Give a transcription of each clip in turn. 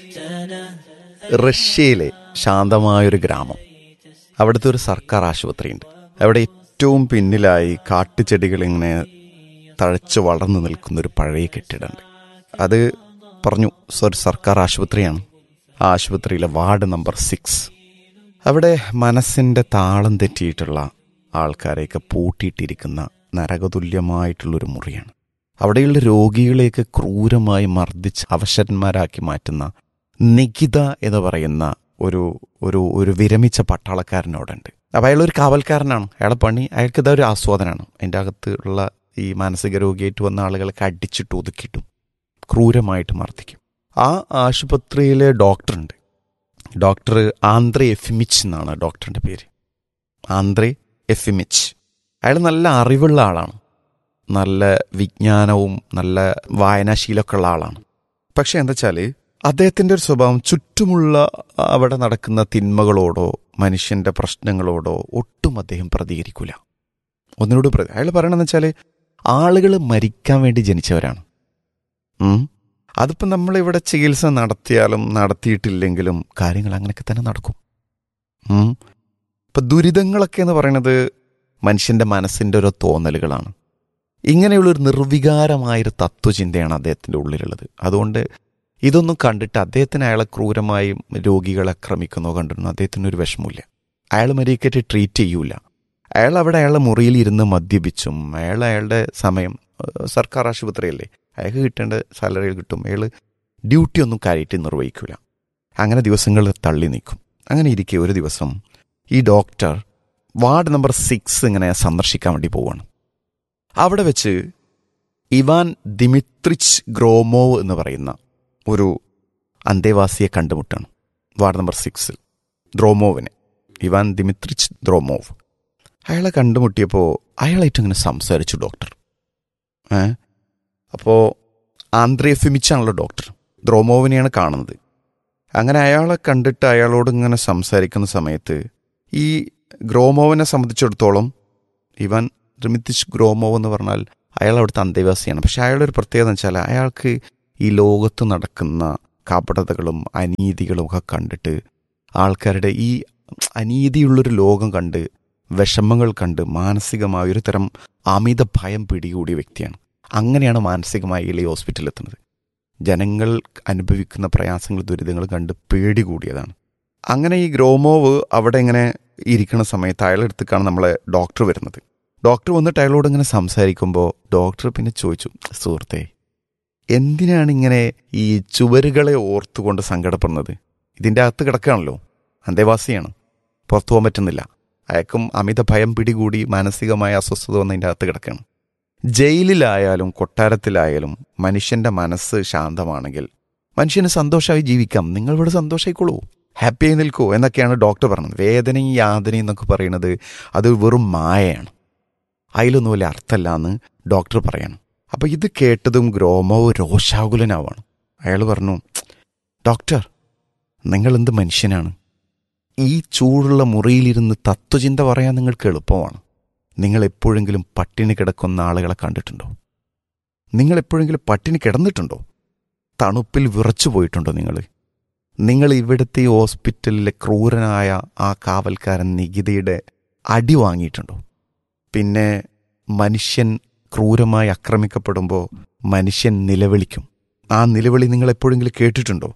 റഷ്യയിലെ ശാന്തമായൊരു ഗ്രാമം അവിടുത്തെ ഒരു സർക്കാർ ആശുപത്രിയുണ്ട് അവിടെ ഏറ്റവും പിന്നിലായി കാട്ടുചെടികൾ ഇങ്ങനെ തഴച്ചു വളർന്നു നിൽക്കുന്ന ഒരു പഴയ കെട്ടിടമുണ്ട് അത് പറഞ്ഞു ഒരു സർക്കാർ ആശുപത്രിയാണ് ആ ആശുപത്രിയിലെ വാർഡ് നമ്പർ സിക്സ് അവിടെ മനസ്സിൻ്റെ താളം തെറ്റിയിട്ടുള്ള ആൾക്കാരെയൊക്കെ പൂട്ടിയിട്ടിരിക്കുന്ന നരകതുല്യമായിട്ടുള്ളൊരു മുറിയാണ് അവിടെയുള്ള രോഗികളെയൊക്കെ ക്രൂരമായി മർദ്ദിച്ച് അവശന്മാരാക്കി മാറ്റുന്ന നികിത എന്ന് പറയുന്ന ഒരു ഒരു ഒരു വിരമിച്ച പട്ടാളക്കാരനോടുണ്ട് അപ്പം അയാൾ ഒരു കാവൽക്കാരനാണ് അയാളെ പണി അയാൾക്ക് ഇതൊരു ആസ്വാദനമാണ് അതിൻ്റെ അകത്ത് ഉള്ള ഈ മാനസിക രോഗിയായിട്ട് വന്ന ആളുകളൊക്കെ അടിച്ചിട്ട് ഒതുക്കിയിട്ടും ക്രൂരമായിട്ട് മർദ്ദിക്കും ആ ആശുപത്രിയിലെ ഡോക്ടറുണ്ട് ഡോക്ടർ ആന്ത്രെ എഫിമിച്ച് എന്നാണ് ഡോക്ടറിൻ്റെ പേര് ആന്ത്രെ എഫിമിച്ച് അയാൾ നല്ല അറിവുള്ള ആളാണ് നല്ല വിജ്ഞാനവും നല്ല വായനാശീലമൊക്കെ ഉള്ള ആളാണ് പക്ഷെ എന്താ വെച്ചാൽ അദ്ദേഹത്തിൻ്റെ ഒരു സ്വഭാവം ചുറ്റുമുള്ള അവിടെ നടക്കുന്ന തിന്മകളോടോ മനുഷ്യന്റെ പ്രശ്നങ്ങളോടോ ഒട്ടും അദ്ദേഹം പ്രതികരിക്കില്ല ഒന്നിനോട് പ്രതി അയാൾ പറയണമെന്ന് വെച്ചാൽ ആളുകൾ മരിക്കാൻ വേണ്ടി ജനിച്ചവരാണ് ഉം. അതിപ്പോൾ നമ്മളിവിടെ ചികിത്സ നടത്തിയാലും നടത്തിയിട്ടില്ലെങ്കിലും കാര്യങ്ങൾ അങ്ങനെയൊക്കെ തന്നെ നടക്കും ഉം. ഇപ്പം ദുരിതങ്ങളൊക്കെ എന്ന് പറയുന്നത് മനുഷ്യന്റെ മനസ്സിന്റെ ഓരോ തോന്നലുകളാണ് ഇങ്ങനെയുള്ളൊരു നിർവികാരമായൊരു തത്വചിന്തയാണ് അദ്ദേഹത്തിൻ്റെ ഉള്ളിലുള്ളത് അതുകൊണ്ട് ഇതൊന്നും കണ്ടിട്ട് അദ്ദേഹത്തിന് അയാളെ ക്രൂരമായി രോഗികളെ ആക്രമിക്കുന്നോ കണ്ടിരുന്നു അദ്ദേഹത്തിന് ഒരു വിഷമമില്ല അയാൾ മരിക്കറ്റ് ട്രീറ്റ് ചെയ്യൂല അയാൾ അവിടെ അയാളുടെ മുറിയിൽ ഇരുന്ന് മദ്യപിച്ചും അയാൾ അയാളുടെ സമയം ഏഹ്, സർക്കാർ ആശുപത്രിയല്ലേ അയാൾക്ക് കിട്ടേണ്ട സാലറി കിട്ടും അയാൾ ഡ്യൂട്ടി ഒന്നും കാര്യമായിട്ട് നിർവഹിക്കില്ല അങ്ങനെ ദിവസങ്ങൾ തള്ളി നിൽക്കും അങ്ങനെ ഇരിക്കെ ഒരു ദിവസം ഈ ഡോക്ടർ വാർഡ് നമ്പർ സിക്സ് ഇങ്ങനെ സന്ദർശിക്കാൻ വേണ്ടി പോവാണ് അവിടെ വെച്ച് ഇവാൻ ദിമിത്രിച്ച് ഗ്രോമോവ് എന്ന് പറയുന്ന ഒരു അന്തേവാസിയെ കണ്ടുമുട്ടാണ് വാർഡ് നമ്പർ സിക്സിൽ ദ്രോമോവിനെ ഇവാൻ ദിമിത്രിച്ച് ദ്രോമോവ് അയാളെ കണ്ടുമുട്ടിയപ്പോൾ അയാളായിട്ട് ഇങ്ങനെ സംസാരിച്ചു ഡോക്ടർ ഏ അപ്പോൾ ആന്ത്രേ ഫിമിച്ചാണല്ലോ ഡോക്ടർ ദ്രോമോവിനെയാണ് കാണുന്നത് അങ്ങനെ അയാളെ കണ്ടിട്ട് അയാളോട് ഇങ്ങനെ സംസാരിക്കുന്ന സമയത്ത് ഈ ഗ്രോമോവിനെ സംബന്ധിച്ചിടത്തോളം ഇവൻ റിമിത്തിച്ച് ഗ്രോമോവ് എന്ന് പറഞ്ഞാൽ അയാൾ അവിടുത്തെ അന്തേവാസിയാണ് പക്ഷെ അയാളുടെ ഒരു പ്രത്യേകത എന്ന് വെച്ചാൽ അയാൾക്ക് ഈ ലോകത്ത് നടക്കുന്ന കപടതകളും അനീതികളും ഒക്കെ കണ്ടിട്ട് ആൾക്കാരുടെ ഈ അനീതിയുള്ളൊരു ലോകം കണ്ട് വിഷമങ്ങൾ കണ്ട് മാനസികമായ ഒരു തരം അമിത ഭയം പിടികൂടിയ വ്യക്തിയാണ് അങ്ങനെയാണ് മാനസികമായി ഈ ഹോസ്പിറ്റലിൽ എത്തുന്നത് ജനങ്ങൾ അനുഭവിക്കുന്ന പ്രയാസങ്ങൾ ദുരിതങ്ങൾ കണ്ട് പേടി കൂടിയതാണ് അങ്ങനെ ഈ ഗ്രോമോവ് അവിടെ ഇങ്ങനെ ഇരിക്കുന്ന സമയത്ത് അയാളെടുത്തേക്കാണ് നമ്മളെ ഡോക്ടർ വരുന്നത് ഡോക്ടർ വന്നിട്ട് അയാളോട് ഇങ്ങനെ സംസാരിക്കുമ്പോൾ ഡോക്ടർ പിന്നെ ചോദിച്ചു സുഹൃത്തെ എന്തിനാണ് ഇങ്ങനെ ഈ ചുവരുകളെ ഓർത്തുകൊണ്ട് സങ്കടപ്പെടുന്നത് ഇതിൻ്റെ അകത്ത് കിടക്കുകയാണല്ലോ അന്തേവാസിയാണ് പുറത്തു പോകാൻ പറ്റുന്നില്ല അയാൾക്കും അമിത ഭയം പിടികൂടി മാനസികമായ അസ്വസ്ഥത വന്നതിൻ്റെ അകത്ത് കിടക്കുകയാണ് ജയിലിലായാലും കൊട്ടാരത്തിലായാലും മനുഷ്യന്റെ മനസ്സ് ശാന്തമാണെങ്കിൽ മനുഷ്യന് സന്തോഷമായി ജീവിക്കാം നിങ്ങൾ ഇവിടെ സന്തോഷമായിക്കോളൂ ഹാപ്പിയായി നിൽക്കൂ എന്നൊക്കെയാണ് ഡോക്ടർ പറഞ്ഞത് വേദനയും യാതനയും എന്നൊക്കെ പറയുന്നത് അത് വെറും മായയാണ് അതിലൊന്നും വലിയ അർത്ഥമല്ല എന്ന് ഡോക്ടർ പറയണം അപ്പൊ ഇത് കേട്ടതും ഗ്രോമവ് രോഷാകുലനാവാണ് അയാൾ പറഞ്ഞു ഡോക്ടർ നിങ്ങൾ എന്ത് മനുഷ്യനാണ് ഈ ചൂടുള്ള മുറിയിലിരുന്ന് തത്വചിന്ത പറയാൻ നിങ്ങൾക്ക് എളുപ്പമാണ് നിങ്ങൾ എപ്പോഴെങ്കിലും പട്ടിണി കിടക്കുന്ന ആളുകളെ കണ്ടിട്ടുണ്ടോ നിങ്ങൾ എപ്പോഴെങ്കിലും പട്ടിണി കിടന്നിട്ടുണ്ടോ തണുപ്പിൽ വിറച്ചു പോയിട്ടുണ്ടോ നിങ്ങൾ നിങ്ങൾ ഇവിടുത്തെ ഈ ഹോസ്പിറ്റലിലെ ക്രൂരനായ ആ കാവൽക്കാരൻ നികിതയുടെ അടി വാങ്ങിയിട്ടുണ്ടോ പിന്നെ മനുഷ്യൻ ക്രൂരമായി ആക്രമിക്കപ്പെടുമ്പോൾ മനുഷ്യൻ നിലവിളിക്കും ആ നിലവിളി നിങ്ങൾ എപ്പോഴെങ്കിലും കേട്ടിട്ടുണ്ടോ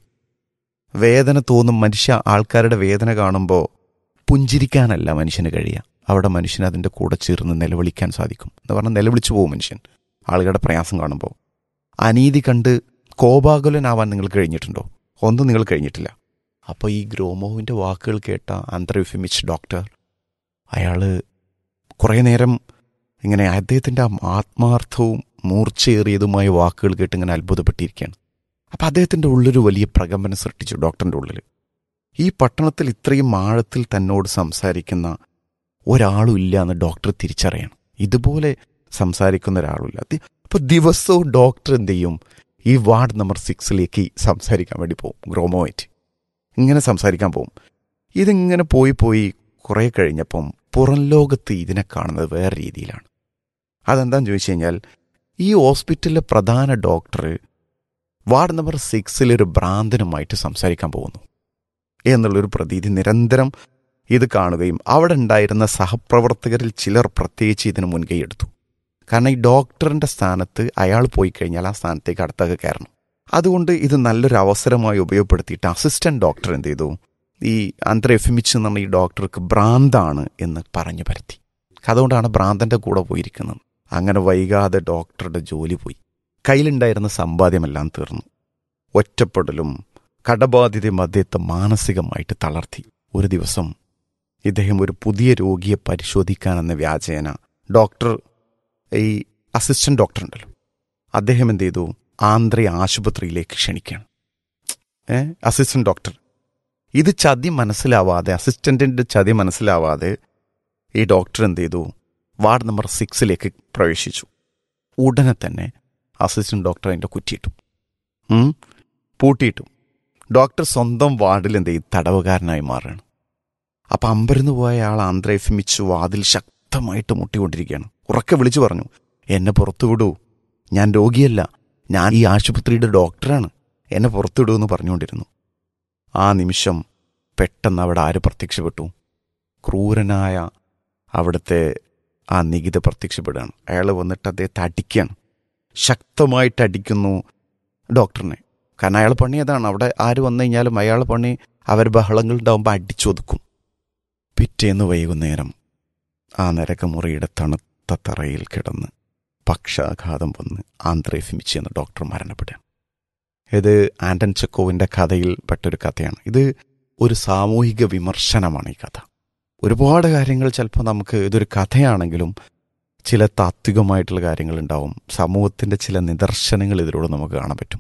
വേദന തോന്നും മനുഷ്യ ആൾക്കാരുടെ വേദന കാണുമ്പോൾ പുഞ്ചിരിക്കാനല്ല മനുഷ്യന് കഴിയുക അവിടെ മനുഷ്യൻ അതിൻ്റെ കൂടെ ചേർന്ന് നിലവിളിക്കാൻ സാധിക്കും എന്ന് പറഞ്ഞാൽ നിലവിളിച്ചു പോകും മനുഷ്യൻ ആളുകളുടെ പ്രയാസം കാണുമ്പോൾ അനീതി കണ്ട് കോപാകുലനാവാൻ നിങ്ങൾ കഴിഞ്ഞിട്ടുണ്ടോ ഒന്നും നിങ്ങൾ കഴിഞ്ഞിട്ടില്ല അപ്പോൾ ഈ ഗ്രോമോവിൻ്റെ വാക്കുകൾ കേട്ട അന്തർവിഫമിച്ച് ഡോക്ടർ അയാൾ കുറേ നേരം ഇങ്ങനെ അദ്ദേഹത്തിൻ്റെ ആ ആത്മാർത്ഥവും മൂർച്ചയേറിയതുമായ വാക്കുകൾ കേട്ട് ഇങ്ങനെ അത്ഭുതപ്പെട്ടിരിക്കുകയാണ് അപ്പം അദ്ദേഹത്തിൻ്റെ ഉള്ളൊരു വലിയ പ്രകമ്പനം സൃഷ്ടിച്ചു ഡോക്ടറിൻ്റെ ഉള്ളിൽ ഈ പട്ടണത്തിൽ ഇത്രയും ആഴത്തിൽ തന്നോട് സംസാരിക്കുന്ന ഒരാളും ഇല്ല എന്ന് ഡോക്ടർ തിരിച്ചറിയണം ഇതുപോലെ സംസാരിക്കുന്ന ഒരാളുമില്ല അപ്പോൾ ദിവസവും ഡോക്ടർ എന്ത് ചെയ്യും ഈ വാർഡ് നമ്പർ സിക്സിലേക്ക് സംസാരിക്കാൻ വേണ്ടി പോകും ഗ്രോമോയിട്ട് ഇങ്ങനെ സംസാരിക്കാൻ പോകും ഇതിങ്ങനെ പോയി പോയി കുറേ കഴിഞ്ഞപ്പം പുറം ലോകത്ത് ഇതിനെ കാണുന്നത് വേറെ രീതിയിലാണ് അതെന്താന്ന് ചോദിച്ചു കഴിഞ്ഞാൽ ഈ ഹോസ്പിറ്റലിലെ പ്രധാന ഡോക്ടർ വാർഡ് നമ്പർ സിക്സിൽ ഒരു ഭ്രാന്തനുമായിട്ട് സംസാരിക്കാൻ പോകുന്നു എന്നുള്ളൊരു പ്രതീതി നിരന്തരം ഇത് കാണുകയും അവിടെ ഉണ്ടായിരുന്ന സഹപ്രവർത്തകരിൽ ചിലർ പ്രത്യേകിച്ച് ഇതിന് മുൻകൈ എടുത്തു കാരണം ഈ ഡോക്ടറിന്റെ സ്ഥാനത്ത് അയാൾ പോയി കഴിഞ്ഞാൽ ആ സ്ഥാനത്തേക്ക് അടുത്തൊക്കെ കയറണം അതുകൊണ്ട് ഇത് നല്ലൊരു അവസരമായി ഉപയോഗപ്പെടുത്തിയിട്ട് അസിസ്റ്റന്റ് ഡോക്ടർ എന്ത് ചെയ്തു ഈ അന്തര എഫിമിച്ച് എന്ന് പറഞ്ഞ ഈ ഡോക്ടർക്ക് ഭ്രാന്താണ് എന്ന് പറഞ്ഞു പരത്തി അതുകൊണ്ടാണ് ഭ്രാന്തന്റെ കൂടെ പോയിരിക്കുന്നത് അങ്ങനെ വൈകാതെ ഡോക്ടറുടെ ജോലി പോയി കയ്യിലുണ്ടായിരുന്ന സമ്പാദ്യമെല്ലാം തീർന്നു ഒറ്റപ്പെടലും കടബാധ്യതയും അദ്ദേഹത്തെ മാനസികമായിട്ട് തളർത്തി ഒരു ദിവസം ഇദ്ദേഹം ഒരു പുതിയ രോഗിയെ പരിശോധിക്കാനെന്ന വ്യാജേന ഡോക്ടർ ഈ അസിസ്റ്റന്റ് ഡോക്ടർ ഉണ്ടല്ലോ അദ്ദേഹം എന്ത് ചെയ്തു ആന്ധ്ര ആശുപത്രിയിലേക്ക് ക്ഷണിക്കുകയാണ് ഏ അസിസ്റ്റന്റ് ഡോക്ടർ ഇത് ചതി മനസ്സിലാവാതെ അസിസ്റ്റന്റിന്റെ ചതി മനസ്സിലാവാതെ ഈ ഡോക്ടർ എന്ത് ചെയ്തു വാർഡ് നമ്പർ സിക്സിലേക്ക് പ്രവേശിച്ചു ഉടനെ തന്നെ അസിസ്റ്റന്റ് ഡോക്ടർ അതിൻ്റെ കുറ്റിയിട്ടു ഉം, പൂട്ടിയിട്ടു ഡോക്ടർ സ്വന്തം വാർഡിൽ എന്ത് ചെയ്യും തടവുകാരനായി മാറുകയാണ് അപ്പം അമ്പരന്ന് പോയ ആൾ ആന്ധ്രയിഫിമിച്ച് വാതിൽ ശക്തമായിട്ട് മുട്ടിക്കൊണ്ടിരിക്കുകയാണ് ഉറക്കെ വിളിച്ചു പറഞ്ഞു എന്നെ പുറത്തു വിടൂ ഞാൻ രോഗിയല്ല ഞാൻ ഈ ആശുപത്രിയുടെ ഡോക്ടറാണ് എന്നെ പുറത്തുവിടൂ എന്ന് പറഞ്ഞുകൊണ്ടിരുന്നു ആ നിമിഷം പെട്ടെന്ന് അവിടെ ആര് പ്രത്യക്ഷപ്പെട്ടു ക്രൂരനായ അവിടുത്തെ ആ നികിത പ്രത്യക്ഷപ്പെടുകയാണ് അയാൾ വന്നിട്ട് അദ്ദേഹത്തെ അടിക്കുകയാണ് ശക്തമായിട്ട് അടിക്കുന്നു ഡോക്ടറിനെ കാരണം അയാൾ പണി അതാണ് അവിടെ ആര് വന്നു കഴിഞ്ഞാലും അയാൾ പണി അവർ ബഹളങ്ങൾ ഉണ്ടാവുമ്പോൾ അടിച്ചൊതുക്കും പിറ്റേന്ന് വൈകുന്നേരം ആ നരകമുറിയുടെ തണുത്ത തറയിൽ കിടന്ന് പക്ഷാഘാതം വന്ന് ആന്ത്രേഫിമിച്ച് എന്ന ഡോക്ടർ മരണപ്പെടുകയാണ് ഇത് ആൻഡൻ ചെക്കോവിൻ്റെ കഥയിൽ പെട്ടൊരു കഥയാണ് ഇത് ഒരു സാമൂഹിക വിമർശനമാണ് ഈ കഥ ഒരുപാട് കാര്യങ്ങൾ ചിലപ്പോൾ നമുക്ക് ഇതൊരു കഥയാണെങ്കിലും ചില താത്വികമായിട്ടുള്ള കാര്യങ്ങളുണ്ടാവും സമൂഹത്തിൻ്റെ ചില നിദർശനങ്ങൾ ഇതിലൂടെ നമുക്ക് കാണാൻ പറ്റും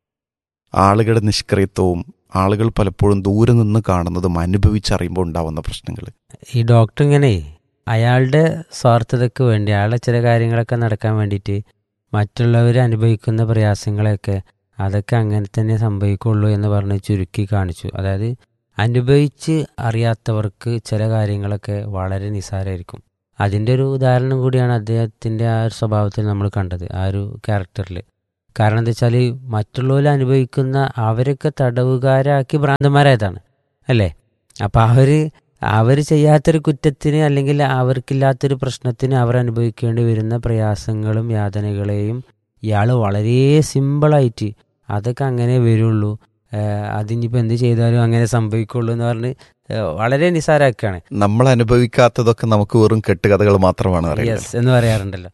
ആളുകളുടെ നിഷ്ക്രിയത്വവും ആളുകൾ പലപ്പോഴും ദൂരെ നിന്ന് കാണുന്നതും അനുഭവിച്ചറിയുമ്പോൾ ഉണ്ടാവുന്ന പ്രശ്നങ്ങൾ ഈ ഡോക്ടർ ഇങ്ങനെ അയാളുടെ സ്വാർത്ഥതയ്ക്ക് വേണ്ടി അയാളുടെ ചില കാര്യങ്ങളൊക്കെ നടക്കാൻ വേണ്ടിയിട്ട് മറ്റുള്ളവർ അനുഭവിക്കുന്ന പ്രയാസങ്ങളെയൊക്കെ അതൊക്കെ അങ്ങനെ തന്നെ സംഭവിക്കുള്ളൂ എന്ന് പറഞ്ഞ് ചുരുക്കി കാണിച്ചു അതായത് അനുഭവിച്ച് അറിയാത്തവർക്ക് ചില കാര്യങ്ങളൊക്കെ വളരെ നിസ്സാരമായിരിക്കും അതിൻ്റെ ഒരു ഉദാഹരണം കൂടിയാണ് അദ്ദേഹത്തിൻ്റെ ആ ഒരു സ്വഭാവത്തിൽ നമ്മൾ കണ്ടത് ആ ഒരു ക്യാരക്ടറിൽ കാരണം എന്താ വെച്ചാൽ മറ്റുള്ളവർ അനുഭവിക്കുന്ന അവരൊക്കെ തടവുകാരാക്കി ഭ്രാന്തന്മാരായതാണ് അല്ലേ അപ്പം അവർ അവർ ചെയ്യാത്തൊരു കുറ്റത്തിന് അല്ലെങ്കിൽ അവർക്കില്ലാത്തൊരു പ്രശ്നത്തിന് അവർ അനുഭവിക്കേണ്ടി വരുന്ന പ്രയാസങ്ങളും യാതനകളെയും ഇയാൾ വളരെ സിമ്പിളായിട്ട് അതൊക്കെ അങ്ങനെ വരുള്ളൂ ഏഹ് അതിനിപ്പോൾ എന്ത് ചെയ്താലും അങ്ങനെ സംഭവിക്കുള്ളൂ എന്ന് പറഞ്ഞ് ഏഹ് വളരെ നിസ്സാരാക്കുകയാണ് നമ്മൾ അനുഭവിക്കാത്തതൊക്കെ നമുക്ക് വെറും കെട്ടുകഥകൾ മാത്രമാണ് അറിയുന്നത് യെസ് എന്ന് പറയാറുണ്ടല്ലോ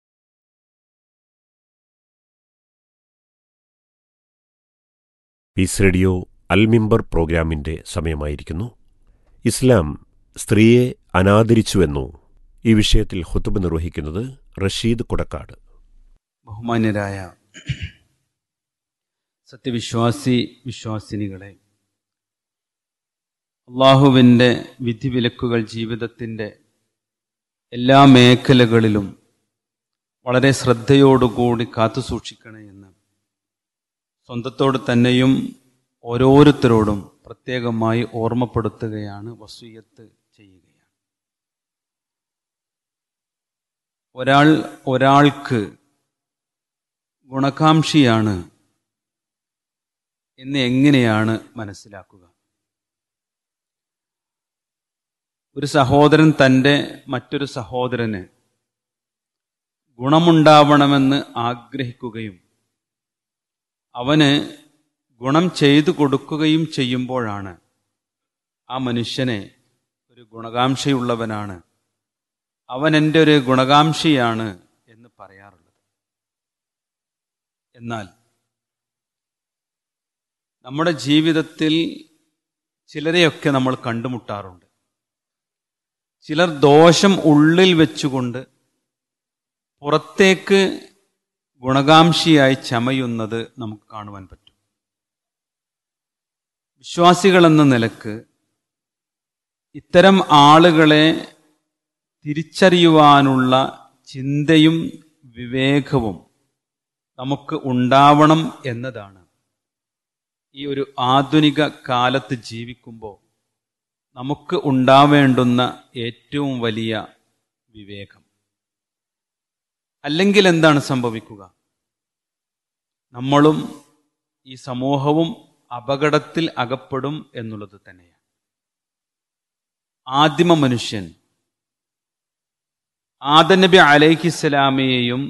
പീസ് റേഡിയോ അൽമിമ്പർ പ്രോഗ്രാമിന്റെ സമയമായിരിക്കുന്നു ഇസ്ലാം സ്ത്രീയെ അനാദരിച്ചുവെന്നോ ഈ വിഷയത്തിൽ ഹുത്തുബ് നിർവഹിക്കുന്നത് റഷീദ് കുടക്കാട് ബഹുമാന്യരായ സത്യവിശ്വാസി വിശ്വാസിനികളെ അള്ളാഹുവിൻ്റെ വിധിവിലക്കുകൾ ജീവിതത്തിൻ്റെ എല്ലാ മേഖലകളിലും വളരെ ശ്രദ്ധയോടുകൂടി കാത്തു സൂക്ഷിക്കണേ എന്ന് സ്വന്തത്തോട് തന്നെയും ഓരോരുത്തരോടും പ്രത്യേകമായി ഓർമ്മപ്പെടുത്തുകയാണ് വസൂയത്ത് ചെയ്യുകയാണ് ഒരാൾ ഒരാൾക്ക് ഗുണകാംക്ഷിയാണ് എന്ന് എങ്ങനെയാണ് മനസ്സിലാക്കുക ഒരു സഹോദരൻ തൻ്റെ മറ്റൊരു സഹോദരന് ഗുണമുണ്ടാവണമെന്ന് ആഗ്രഹിക്കുകയും അവന് ഗുണം ചെയ്തു കൊടുക്കുകയും ചെയ്യുമ്പോഴാണ് ആ മനുഷ്യനെ ഒരു ഗുണകാംക്ഷയുള്ളവനാണ് അവൻ എൻ്റെ ഒരു ഗുണകാംക്ഷിയാണ് എന്ന് പറയാറുള്ളത് എന്നാൽ നമ്മുടെ ജീവിതത്തിൽ ചിലരെയൊക്കെ നമ്മൾ കണ്ടുമുട്ടാറുണ്ട് ചിലർ ദോഷം ഉള്ളിൽ വെച്ചുകൊണ്ട് പുറത്തേക്ക് ഗുണകാംക്ഷിയായി ചമയുന്നത് നമുക്ക് കാണുവാൻ പറ്റും വിശ്വാസികളെന്ന നിലക്ക് ഇത്തരം ആളുകളെ തിരിച്ചറിയുവാനുള്ള ചിന്തയും വിവേകവും നമുക്ക് ഉണ്ടാവണം എന്നതാണ് ഈ ഒരു ആധുനിക കാലത്ത് ജീവിക്കുമ്പോൾ നമുക്ക് ഉണ്ടാവേണ്ടുന്ന ഏറ്റവും വലിയ വിവേകം അല്ലെങ്കിൽ എന്താണ് സംഭവിക്കുക നമ്മളും ഈ സമൂഹവും അപകടത്തിൽ അകപ്പെടും എന്നുള്ളത് തന്നെയാണ് ആദിമ മനുഷ്യൻ ആദനബി അലൈഹിസ്സലാമയെയും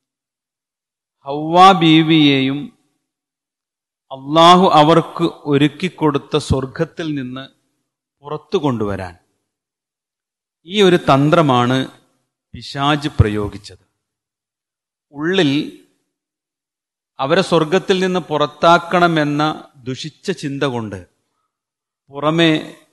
ഹൗവാ ബീവിയെയും അള്ളാഹു അവർക്ക് ഒരുക്കിക്കൊടുത്ത സ്വർഗത്തിൽ നിന്ന് പുറത്തു കൊണ്ടുവരാൻ ഈ ഒരു തന്ത്രമാണ് പിശാജ് പ്രയോഗിച്ചത് ഉള്ളിൽ അവരെ സ്വർഗത്തിൽ നിന്ന് പുറത്താക്കണമെന്ന ദുഷിച്ച ചിന്ത കൊണ്ട് പുറമെ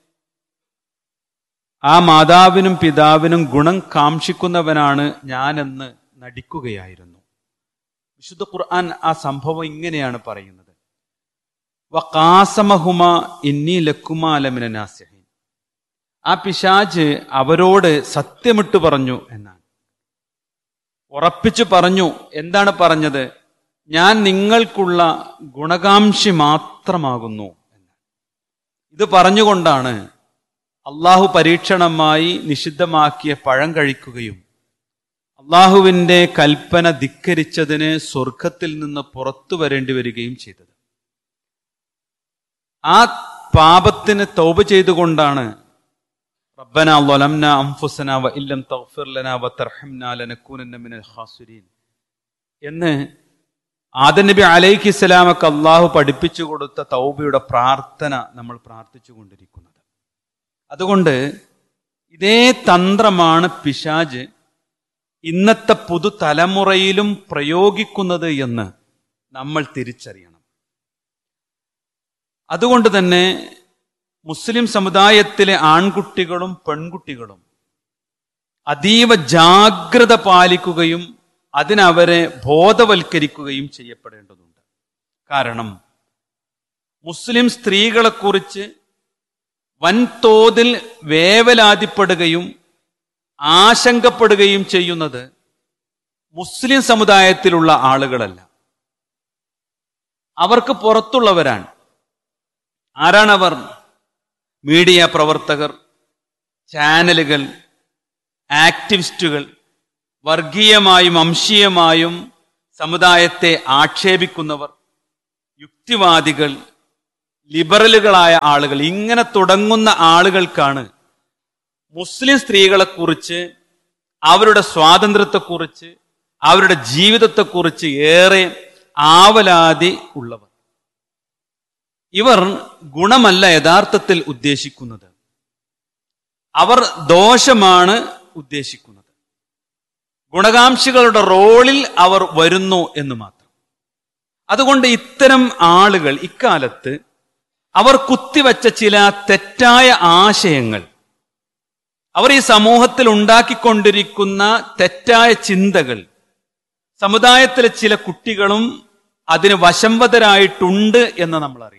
ആ മാതാവിനും പിതാവിനും ഗുണം കാക്ഷിക്കുന്നവനാണ് ഞാനെന്ന് നടിക്കുകയായിരുന്നു വിശുദ്ധ ഖുർആൻ ആ സംഭവം ഇങ്ങനെയാണ് പറയുന്നത് വക്കാസമഹുമ ഇന്നി ലക്കുമാലമിനാസിഹീൻ ആ പിശാജ് അവരോട് സത്യമിട്ട് പറഞ്ഞു എന്നാണ് ഉറപ്പിച്ചു പറഞ്ഞു എന്താണ് പറഞ്ഞത് ഞാൻ നിങ്ങൾക്കുള്ള ഗുണകാംക്ഷി മാത്രമാകുന്നു എന്ന് ഇത് പറഞ്ഞുകൊണ്ടാണ് അള്ളാഹു പരീക്ഷണമായി നിഷിദ്ധമാക്കിയ പഴം കഴിക്കുകയും അള്ളാഹുവിന്റെ കൽപ്പന ധിക്കരിച്ചതിന് സ്വർഗത്തിൽ നിന്ന് പുറത്തു വരേണ്ടി വരികയും ചെയ്തത് ആ പാപത്തിന് തൗബ ചെയ്തുകൊണ്ടാണ് റബ്ബന ലൊലംന അംഫുസന വ ഇല്ലം തഗ്ഫിർ ലന വ തർഹംന ലനകൂനന്ന മിനൽ ഖാസിരീൻ എന്ന് ആദനബി അലൈഹി സ്വലാമക്ക് അള്ളാഹു പഠിപ്പിച്ചു കൊടുത്ത തൗബയുടെ പ്രാർത്ഥന നമ്മൾ പ്രാർത്ഥിച്ചു കൊണ്ടിരിക്കുന്നത് അതുകൊണ്ട് ഇതേ തന്ത്രമാണ് പിശാജ് ഇന്നത്തെ പുതുതലമുറയിലും പ്രയോഗിക്കുന്നത് എന്ന് നമ്മൾ തിരിച്ചറിയണം അതുകൊണ്ട് തന്നെ മുസ്ലിം സമുദായത്തിലെ ആൺകുട്ടികളും പെൺകുട്ടികളും അതീവ ജാഗ്രത പാലിക്കുകയും അതിനവരെ ബോധവൽക്കരിക്കുകയും ചെയ്യപ്പെടേണ്ടതുണ്ട് കാരണം മുസ്ലിം സ്ത്രീകളെക്കുറിച്ച് വൻതോതിൽ വേവലാതിപ്പെടുകയും ആശങ്കപ്പെടുകയും ചെയ്യുന്നത് മുസ്ലിം സമുദായത്തിലുള്ള ആളുകളല്ല അവർക്ക് പുറത്തുള്ളവരാണ് ആരാണവർ മീഡിയ പ്രവർത്തകർ ചാനലുകൾ ആക്ടിവിസ്റ്റുകൾ വർഗീയമായും വംശീയമായും സമുദായത്തെ ആക്ഷേപിക്കുന്നവർ യുക്തിവാദികൾ ലിബറലുകളായ ആളുകൾ ഇങ്ങനെ തുടങ്ങുന്ന ആളുകൾക്കാണ് മുസ്ലിം സ്ത്രീകളെക്കുറിച്ച് അവരുടെ സ്വാതന്ത്ര്യത്തെക്കുറിച്ച് അവരുടെ ജീവിതത്തെക്കുറിച്ച് ഏറെ ആവലാതി ഉള്ളവർ ഇവർ ഗുണമല്ല യഥാർത്ഥത്തിൽ ഉദ്ദേശിക്കുന്നത് അവർ ദോഷമാണ് ഉദ്ദേശിക്കുന്നത് ഗുണകാംക്ഷികളുടെ റോളിൽ അവർ വരുന്നു എന്ന് മാത്രം അതുകൊണ്ട് ഇത്തരം ആളുകൾ ഇക്കാലത്ത് അവർ കുത്തിവച്ച ചില തെറ്റായ ആശയങ്ങൾ അവർ ഈ സമൂഹത്തിൽ ഉണ്ടാക്കിക്കൊണ്ടിരിക്കുന്ന തെറ്റായ ചിന്തകൾ സമുദായത്തിലെ ചില കുട്ടികളും അതിന് വശംവതരായിട്ടുണ്ട് എന്ന് നമ്മൾ അറിയണം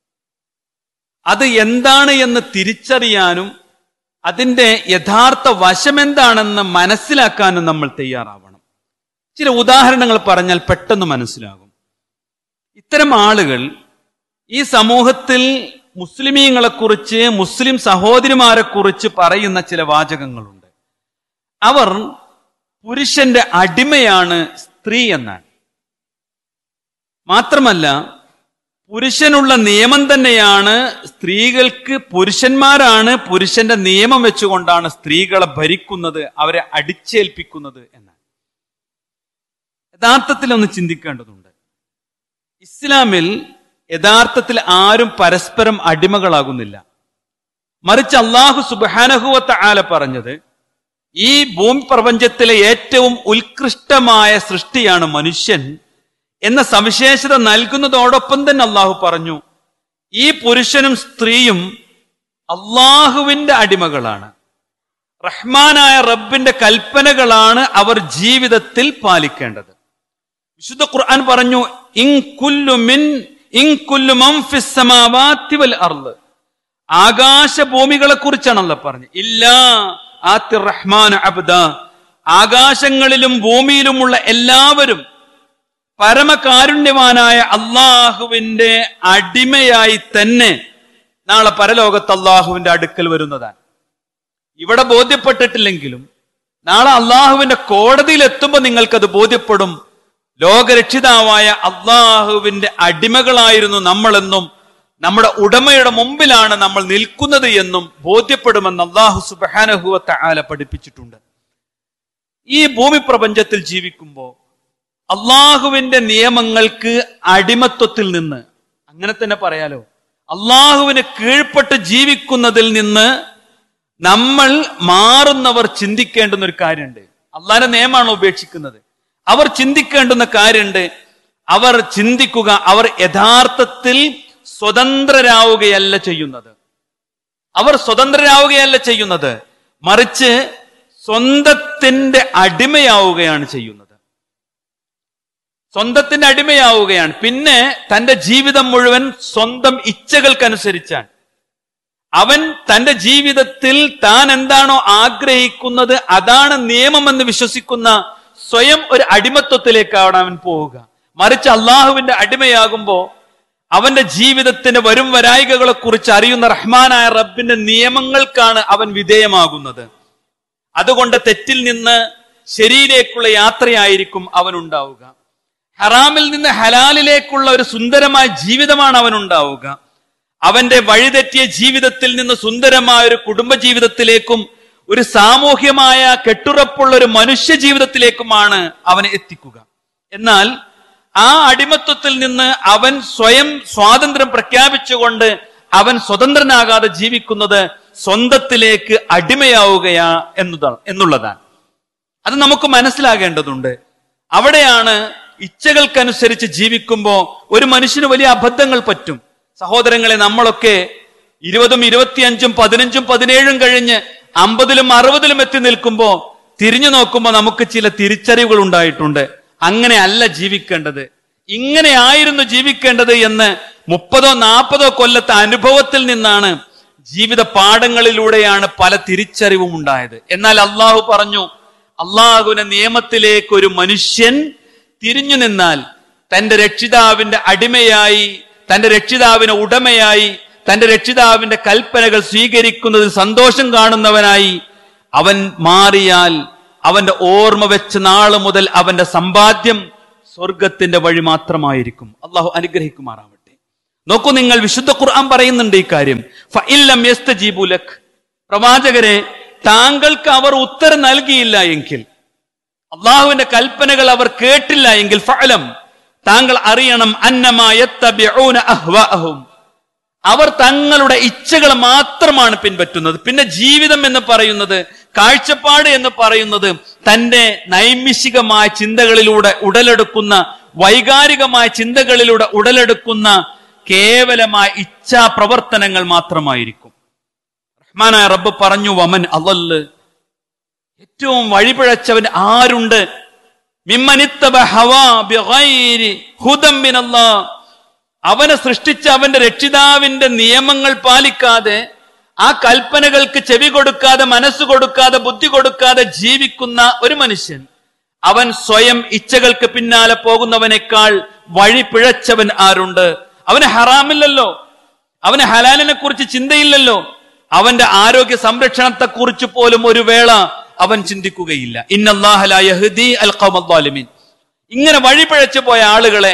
അത് എന്താണ് എന്ന് തിരിച്ചറിയാനും അതിന്റെ യഥാർത്ഥ വശം എന്താണെന്ന് മനസ്സിലാക്കാനും നമ്മൾ തയ്യാറാവണം ചില ഉദാഹരണങ്ങൾ പറഞ്ഞാൽ പെട്ടെന്ന് മനസ്സിലാകും ഇത്തരം ആളുകൾ ഈ സമൂഹത്തിൽ മുസ്ലിമീങ്ങളെക്കുറിച്ച് മുസ്ലിം സഹോദരിമാരെക്കുറിച്ച് പറയുന്ന ചില വാചകങ്ങളുണ്ട് അവർ പുരുഷന്റെ അടിമയാണ് സ്ത്രീ എന്നാണ് മാത്രമല്ല പുരുഷനുള്ള നിയമം തന്നെയാണ് സ്ത്രീകൾക്ക് പുരുഷന്മാരാണ് പുരുഷന്റെ നിയമം വെച്ചുകൊണ്ടാണ് സ്ത്രീകളെ ഭരിക്കുന്നത് അവരെ അടിച്ചേൽപ്പിക്കുന്നത് എന്നാണ് യഥാർത്ഥത്തിൽ ഒന്ന് ചിന്തിക്കേണ്ടതുണ്ട് ഇസ്ലാമിൽ യഥാർത്ഥത്തിൽ ആരും പരസ്പരം അടിമകളാകുന്നില്ല മറിച്ച് അള്ളാഹു സുബാനഹുവത്ത ആല പറഞ്ഞത് ഈ ഭൂമി പ്രപഞ്ചത്തിലെ ഏറ്റവും ഉത്കൃഷ്ടമായ സൃഷ്ടിയാണ് മനുഷ്യൻ എന്ന സവിശേഷത നൽകുന്നതോടൊപ്പം തന്നെ അള്ളാഹു പറഞ്ഞു ഈ പുരുഷനും സ്ത്രീയും അള്ളാഹുവിന്റെ അടിമകളാണ് റഹ്മാനായ റബ്ബിന്റെ കൽപ്പനകളാണ് അവർ ജീവിതത്തിൽ പാലിക്കേണ്ടത് വിശുദ്ധ ഖുർആൻ പറഞ്ഞു ഇൻ കുല്ലു മിൻ ഇൻ കുല്ലു മൻ ഫിസ് സമാവാതി വൽ അർള് ആകാശഭൂമികളെ കുറിച്ചാണല്ലോ പറഞ്ഞു ഇല്ലാ ആത്തി റഹ്മാൻ അബ്ദ ആകാശങ്ങളിലും ഭൂമിയിലുമുള്ള എല്ലാവരും പരമകാരുണ്യവാനായ അള്ളാഹുവിന്റെ അടിമയായി തന്നെ നാളെ പരലോകത്ത് അള്ളാഹുവിന്റെ അടുക്കൽ വരുന്നതാണ് ഇവിടെ ബോധ്യപ്പെട്ടിട്ടില്ലെങ്കിലും നാളെ അള്ളാഹുവിന്റെ കോടതിയിൽ എത്തുമ്പോൾ നിങ്ങൾക്കത് ബോധ്യപ്പെടും ലോകരക്ഷിതാവായ അള്ളാഹുവിന്റെ അടിമകളായിരുന്നു നമ്മളെന്നും നമ്മുടെ ഉടമയുടെ മുമ്പിലാണ് നമ്മൾ നിൽക്കുന്നത് എന്നും ബോധ്യപ്പെടുമെന്ന് അള്ളാഹു സുബാനഹുവത്ത ആല പഠിപ്പിച്ചിട്ടുണ്ട് ഈ ഭൂമി പ്രപഞ്ചത്തിൽ ജീവിക്കുമ്പോൾ അള്ളാഹുവിന്റെ നിയമങ്ങൾക്ക് അടിമത്വത്തിൽ നിന്ന് അങ്ങനെ തന്നെ പറയാലോ അള്ളാഹുവിന് കീഴ്പ്പെട്ട് ജീവിക്കുന്നതിൽ നിന്ന് നമ്മൾ മാറുന്നവർ ചിന്തിക്കേണ്ടുന്ന ഒരു കാര്യമുണ്ട് അള്ളാഹിന്റെ നിയമമാണ് ഉപേക്ഷിക്കുന്നത് അവർ ചിന്തിക്കേണ്ടുന്ന കാര്യമുണ്ട് അവർ ചിന്തിക്കുക അവർ യഥാർത്ഥത്തിൽ സ്വതന്ത്രരാവുകയല്ല ചെയ്യുന്നത് അവർ സ്വതന്ത്രരാവുകയല്ല ചെയ്യുന്നത് മറിച്ച് സ്വന്തത്തിന്റെ അടിമയാവുകയാണ് ചെയ്യുന്നത് സ്വന്തത്തിന്റെ അടിമയാവുകയാണ് പിന്നെ തന്റെ ജീവിതം മുഴുവൻ സ്വന്തം ഇച്ഛകൾക്കനുസരിച്ചാണ് അവൻ തന്റെ ജീവിതത്തിൽ താൻ എന്താണോ ആഗ്രഹിക്കുന്നത് അതാണ് നിയമമെന്ന് വിശ്വസിക്കുന്ന സ്വയം ഒരു അടിമത്വത്തിലേക്കാണ് അവൻ പോവുക മറിച്ച് അള്ളാഹുവിന്റെ അടിമയാകുമ്പോ അവന്റെ ജീവിതത്തിന്റെ വരും വരായികകളെ കുറിച്ച് അറിയുന്ന റഹ്മാനായ റബ്ബിന്റെ നിയമങ്ങൾക്കാണ് അവൻ വിധേയമാകുന്നത് അതുകൊണ്ട് തെറ്റിൽ നിന്ന് ശരിയിലേക്കുള്ള യാത്രയായിരിക്കും അവനുണ്ടാവുക ഹറാമിൽ നിന്ന് ഹലാലിലേക്കുള്ള ഒരു സുന്ദരമായ ജീവിതമാണ് അവനുണ്ടാവുക അവന്റെ വഴിതെറ്റിയ ജീവിതത്തിൽ നിന്ന് സുന്ദരമായ ഒരു കുടുംബ ജീവിതത്തിലേക്കും ഒരു സാമൂഹ്യമായ കെട്ടുറപ്പുള്ള ഒരു മനുഷ്യ ജീവിതത്തിലേക്കുമാണ് അവനെ എത്തിക്കുക എന്നാൽ ആ അടിമത്വത്തിൽ നിന്ന് അവൻ സ്വയം സ്വാതന്ത്ര്യം പ്രഖ്യാപിച്ചുകൊണ്ട് അവൻ സ്വതന്ത്രനാകാതെ ജീവിക്കുന്നത് സ്വന്തത്തിലേക്ക് അടിമയാവുകയാ എന്നതാണ് എന്നുള്ളതാണ് അത് നമുക്ക് മനസ്സിലാകേണ്ടതുണ്ട് അവിടെയാണ് ഇച്ഛകൾക്കനുസരിച്ച് ജീവിക്കുമ്പോൾ ഒരു മനുഷ്യന് വലിയ അബദ്ധങ്ങൾ പറ്റും സഹോദരങ്ങളെ നമ്മളൊക്കെ ഇരുപതും ഇരുപത്തിയഞ്ചും പതിനഞ്ചും പതിനേഴും കഴിഞ്ഞ് അമ്പതിലും അറുപതിലും എത്തി നിൽക്കുമ്പോൾ തിരിഞ്ഞു നോക്കുമ്പോൾ നമുക്ക് ചില തിരിച്ചറിവുകൾ ഉണ്ടായിട്ടുണ്ട് അങ്ങനെ അല്ല ജീവിക്കേണ്ടത് ഇങ്ങനെയായിരുന്നു ജീവിക്കേണ്ടത് എന്ന് മുപ്പതോ നാൽപ്പതോ കൊല്ലത്തെ അനുഭവത്തിൽ നിന്നാണ് ജീവിത പാഠങ്ങളിലൂടെയാണ് പല തിരിച്ചറിവും ഉണ്ടായത് എന്നാൽ അള്ളാഹു പറഞ്ഞു അള്ളാഹുവിന്റെ നിയമത്തിലേക്ക് ഒരു മനുഷ്യൻ തിരിഞ്ഞു നിന്നാൽ തന്റെ രക്ഷിതാവിന്റെ അടിമയായി തന്റെ രക്ഷിതാവിന് ഉടമയായി തന്റെ രക്ഷിതാവിന്റെ കൽപ്പനകൾ സ്വീകരിക്കുന്നതിൽ സന്തോഷം കാണുന്നവനായി അവൻ മാറിയാൽ അവന്റെ ഓർമ്മ വെച്ച നാള് മുതൽ അവന്റെ സമ്പാദ്യം സ്വർഗത്തിന്റെ വഴി മാത്രമായിരിക്കും അള്ളാഹു അനുഗ്രഹിക്കുമാറാവട്ടെ നോക്കൂ നിങ്ങൾ വിശുദ്ധ ഖുർആൻ പറയുന്നുണ്ട് ഈ കാര്യം ഫഇല്ലം യസ്തജീബു ലക് പ്രവാചകരെ താങ്കൾക്ക് അവർ ഉത്തരം നൽകിയില്ല എങ്കിൽ അള്ളാഹുവിന്റെ കൽപ്പനകൾ അവർ കേട്ടില്ല എങ്കിൽ ഫഅലം താങ്കൾ അറിയണം അന്നമായത്തബിഊന അഹ്വാഅഹും അവർ തങ്ങളുടെ ഇച്ഛകൾ മാത്രമാണ് പിൻപറ്റുന്നത് പിന്നെ ജീവിതം എന്ന് പറയുന്നത് കാഴ്ചപ്പാട് എന്ന് പറയുന്നത് തന്റെ നൈമിഷികമായ ചിന്തകളിലൂടെ ഉടലെടുക്കുന്ന വൈകാരികമായ ചിന്തകളിലൂടെ ഉടലെടുക്കുന്ന കേവലമായ ഇച്ഛാ പ്രവർത്തനങ്ങൾ മാത്രമായിരിക്കും റഹ്മാനായ റബ്ബ് പറഞ്ഞു വമൻ അലല് ഏറ്റവും വഴിപിഴച്ചവൻ ആരുണ്ട് മിമ്മനിത്തബ ഹവാ ബിഗൈരി ഹുദം മിനല്ലാഹ് അവനെ സൃഷ്ടിച്ച അവന്റെ രക്ഷിതാവിന്റെ നിയമങ്ങൾ പാലിക്കാതെ ആ കൽപ്പനകൾക്ക് ചെവി കൊടുക്കാതെ മനസ്സ് കൊടുക്കാതെ ബുദ്ധി കൊടുക്കാതെ ജീവിക്കുന്ന ഒരു മനുഷ്യൻ അവൻ സ്വയം ഇച്ഛകൾക്ക് പിന്നാലെ പോകുന്നവനേക്കാൾ വഴി പിഴച്ചവൻ ആരുണ്ട് അവന് ഹറാമില്ലല്ലോ അവന് ഹലാലിനെ കുറിച്ച് ചിന്തയില്ലല്ലോ അവന്റെ ആരോഗ്യ സംരക്ഷണത്തെ കുറിച്ച് പോലും ഒരു വേള അവൻ ചിന്തിക്കുകയില്ല ഇന്നല്ലാഹലി അൽ ഖൗമദ്ദാലിമീൻ ഇങ്ങനെ വഴിപിഴച്ചു പോയ ആളുകളെ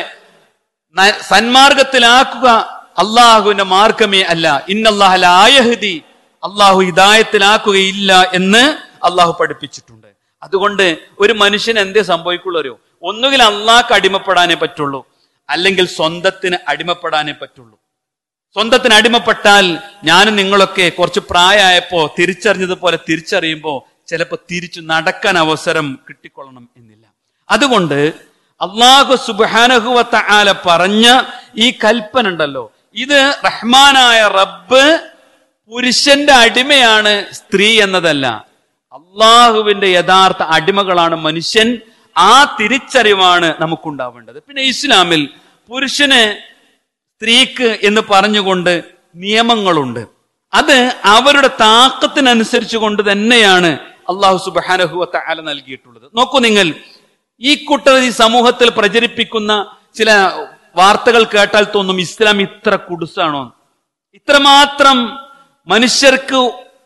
ന- സന്മാർഗത്തിലാക്കുക അള്ളാഹുവിന്റെ മാർഗമേ അല്ല ഇന്നല്ലാഹലി അള്ളാഹു ഹിദായത്തിലാക്കുകയില്ല എന്ന് അള്ളാഹു പഠിപ്പിച്ചിട്ടുണ്ട് അതുകൊണ്ട് ഒരു മനുഷ്യന് എന്തേ സംഭവിക്കുള്ളൂ ഒന്നുകിൽ അള്ളാഹ്ക്ക് അടിമപ്പെടാനേ പറ്റുള്ളൂ അല്ലെങ്കിൽ സ്വന്തത്തിന് അടിമപ്പെടാനേ പറ്റുള്ളൂ സ്വന്തത്തിന് അടിമപ്പെട്ടാൽ ഞാനും നിങ്ങളൊക്കെ കുറച്ച് പ്രായമായപ്പോ തിരിച്ചറിഞ്ഞതുപോലെ തിരിച്ചറിയുമ്പോ ചിലപ്പോ തിരിച്ചു നടക്കാൻ അവസരം കിട്ടിക്കൊള്ളണം എന്നില്ല അതുകൊണ്ട് അള്ളാഹു സുബാനഹുവത്ത ആല പറഞ്ഞ ഈ കൽപ്പന ഉണ്ടല്ലോ ഇത് റഹ്മാനായ റബ്ബ് പുരുഷന്റെ അടിമയാണ് സ്ത്രീ എന്നതല്ല അള്ളാഹുവിന്റെ യഥാർത്ഥ അടിമകളാണ് മനുഷ്യൻ ആ തിരിച്ചറിവാണ് നമുക്കുണ്ടാവേണ്ടത് പിന്നെ ഇസ്ലാമിൽ പുരുഷന് സ്ത്രീക്ക് എന്ന് പറഞ്ഞുകൊണ്ട് നിയമങ്ങളുണ്ട് അത് അവരുടെ താക്കത്തിനനുസരിച്ച് കൊണ്ട് തന്നെയാണ് അള്ളാഹു സുബാനഹുവത്ത ആല നൽകിയിട്ടുള്ളത് നോക്കൂ നിങ്ങൾ ഈ കൂട്ടർ ഈ സമൂഹത്തിൽ പ്രചരിപ്പിക്കുന്ന ചില വാർത്തകൾ കേട്ടാൽ തോന്നും ഇസ്ലാം ഇത്ര കുടുസാണോ ഇത്രമാത്രം മനുഷ്യർക്ക്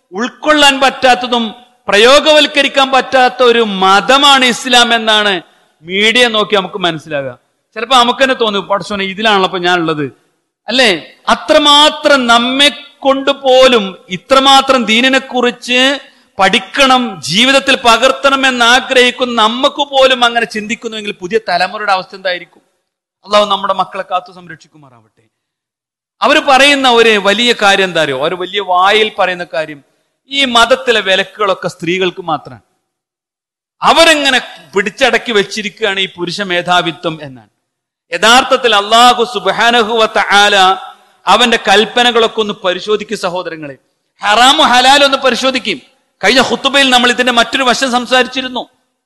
ഉൾക്കൊള്ളാൻ പറ്റാത്തതും പ്രയോഗവൽക്കരിക്കാൻ പറ്റാത്ത ഒരു മതമാണ് ഇസ്ലാം എന്നാണ് മീഡിയ നോക്കി നമുക്ക് മനസ്സിലാകുക ചിലപ്പോൾ നമുക്ക് തന്നെ തോന്നും പടച്ചോനെ ഇതിലാണല്ലോ ഇപ്പൊ ഞാനുള്ളത് അല്ലേ അത്രമാത്രം നമ്മെ കൊണ്ട് പോലും ഇത്രമാത്രം ദീനിനെ കുറിച്ച് പഠിക്കണം ജീവിതത്തിൽ പകർത്തണം എന്ന് ആഗ്രഹിക്കുന്ന നമുക്ക് പോലും അങ്ങനെ ചിന്തിക്കുന്നുവെങ്കിൽ പുതിയ തലമുറയുടെ അവസ്ഥ എന്തായിരിക്കും അള്ളാഹു നമ്മുടെ മക്കളെ കാത്തു സംരക്ഷിക്കുമാറാവട്ടെ അവർ പറയുന്ന ഒരു വലിയ കാര്യം എന്താ അറിയോ ഒരു വലിയ വായിൽ പറയുന്ന കാര്യം ഈ മതത്തിലെ വിലക്കുകളൊക്കെ സ്ത്രീകൾക്ക് മാത്രമാണ് അവരെങ്ങനെ പിടിച്ചടക്കി വെച്ചിരിക്കുകയാണ് ഈ പുരുഷ മേധാവിത്വം എന്നാണ് യഥാർത്ഥത്തിൽ അള്ളാഹു സുബാനഹുവത്ത ആല അവന്റെ കൽപ്പനകളൊക്കെ ഒന്ന് പരിശോധിക്കും സഹോദരങ്ങളെ ഹറാമു ഹലാൽ ഒന്ന് പരിശോധിക്കും കഴിഞ്ഞ ഹുത്തുബയിൽ നമ്മൾ ഇതിന്റെ മറ്റൊരു വശം സംസാരിച്ചിരുന്നു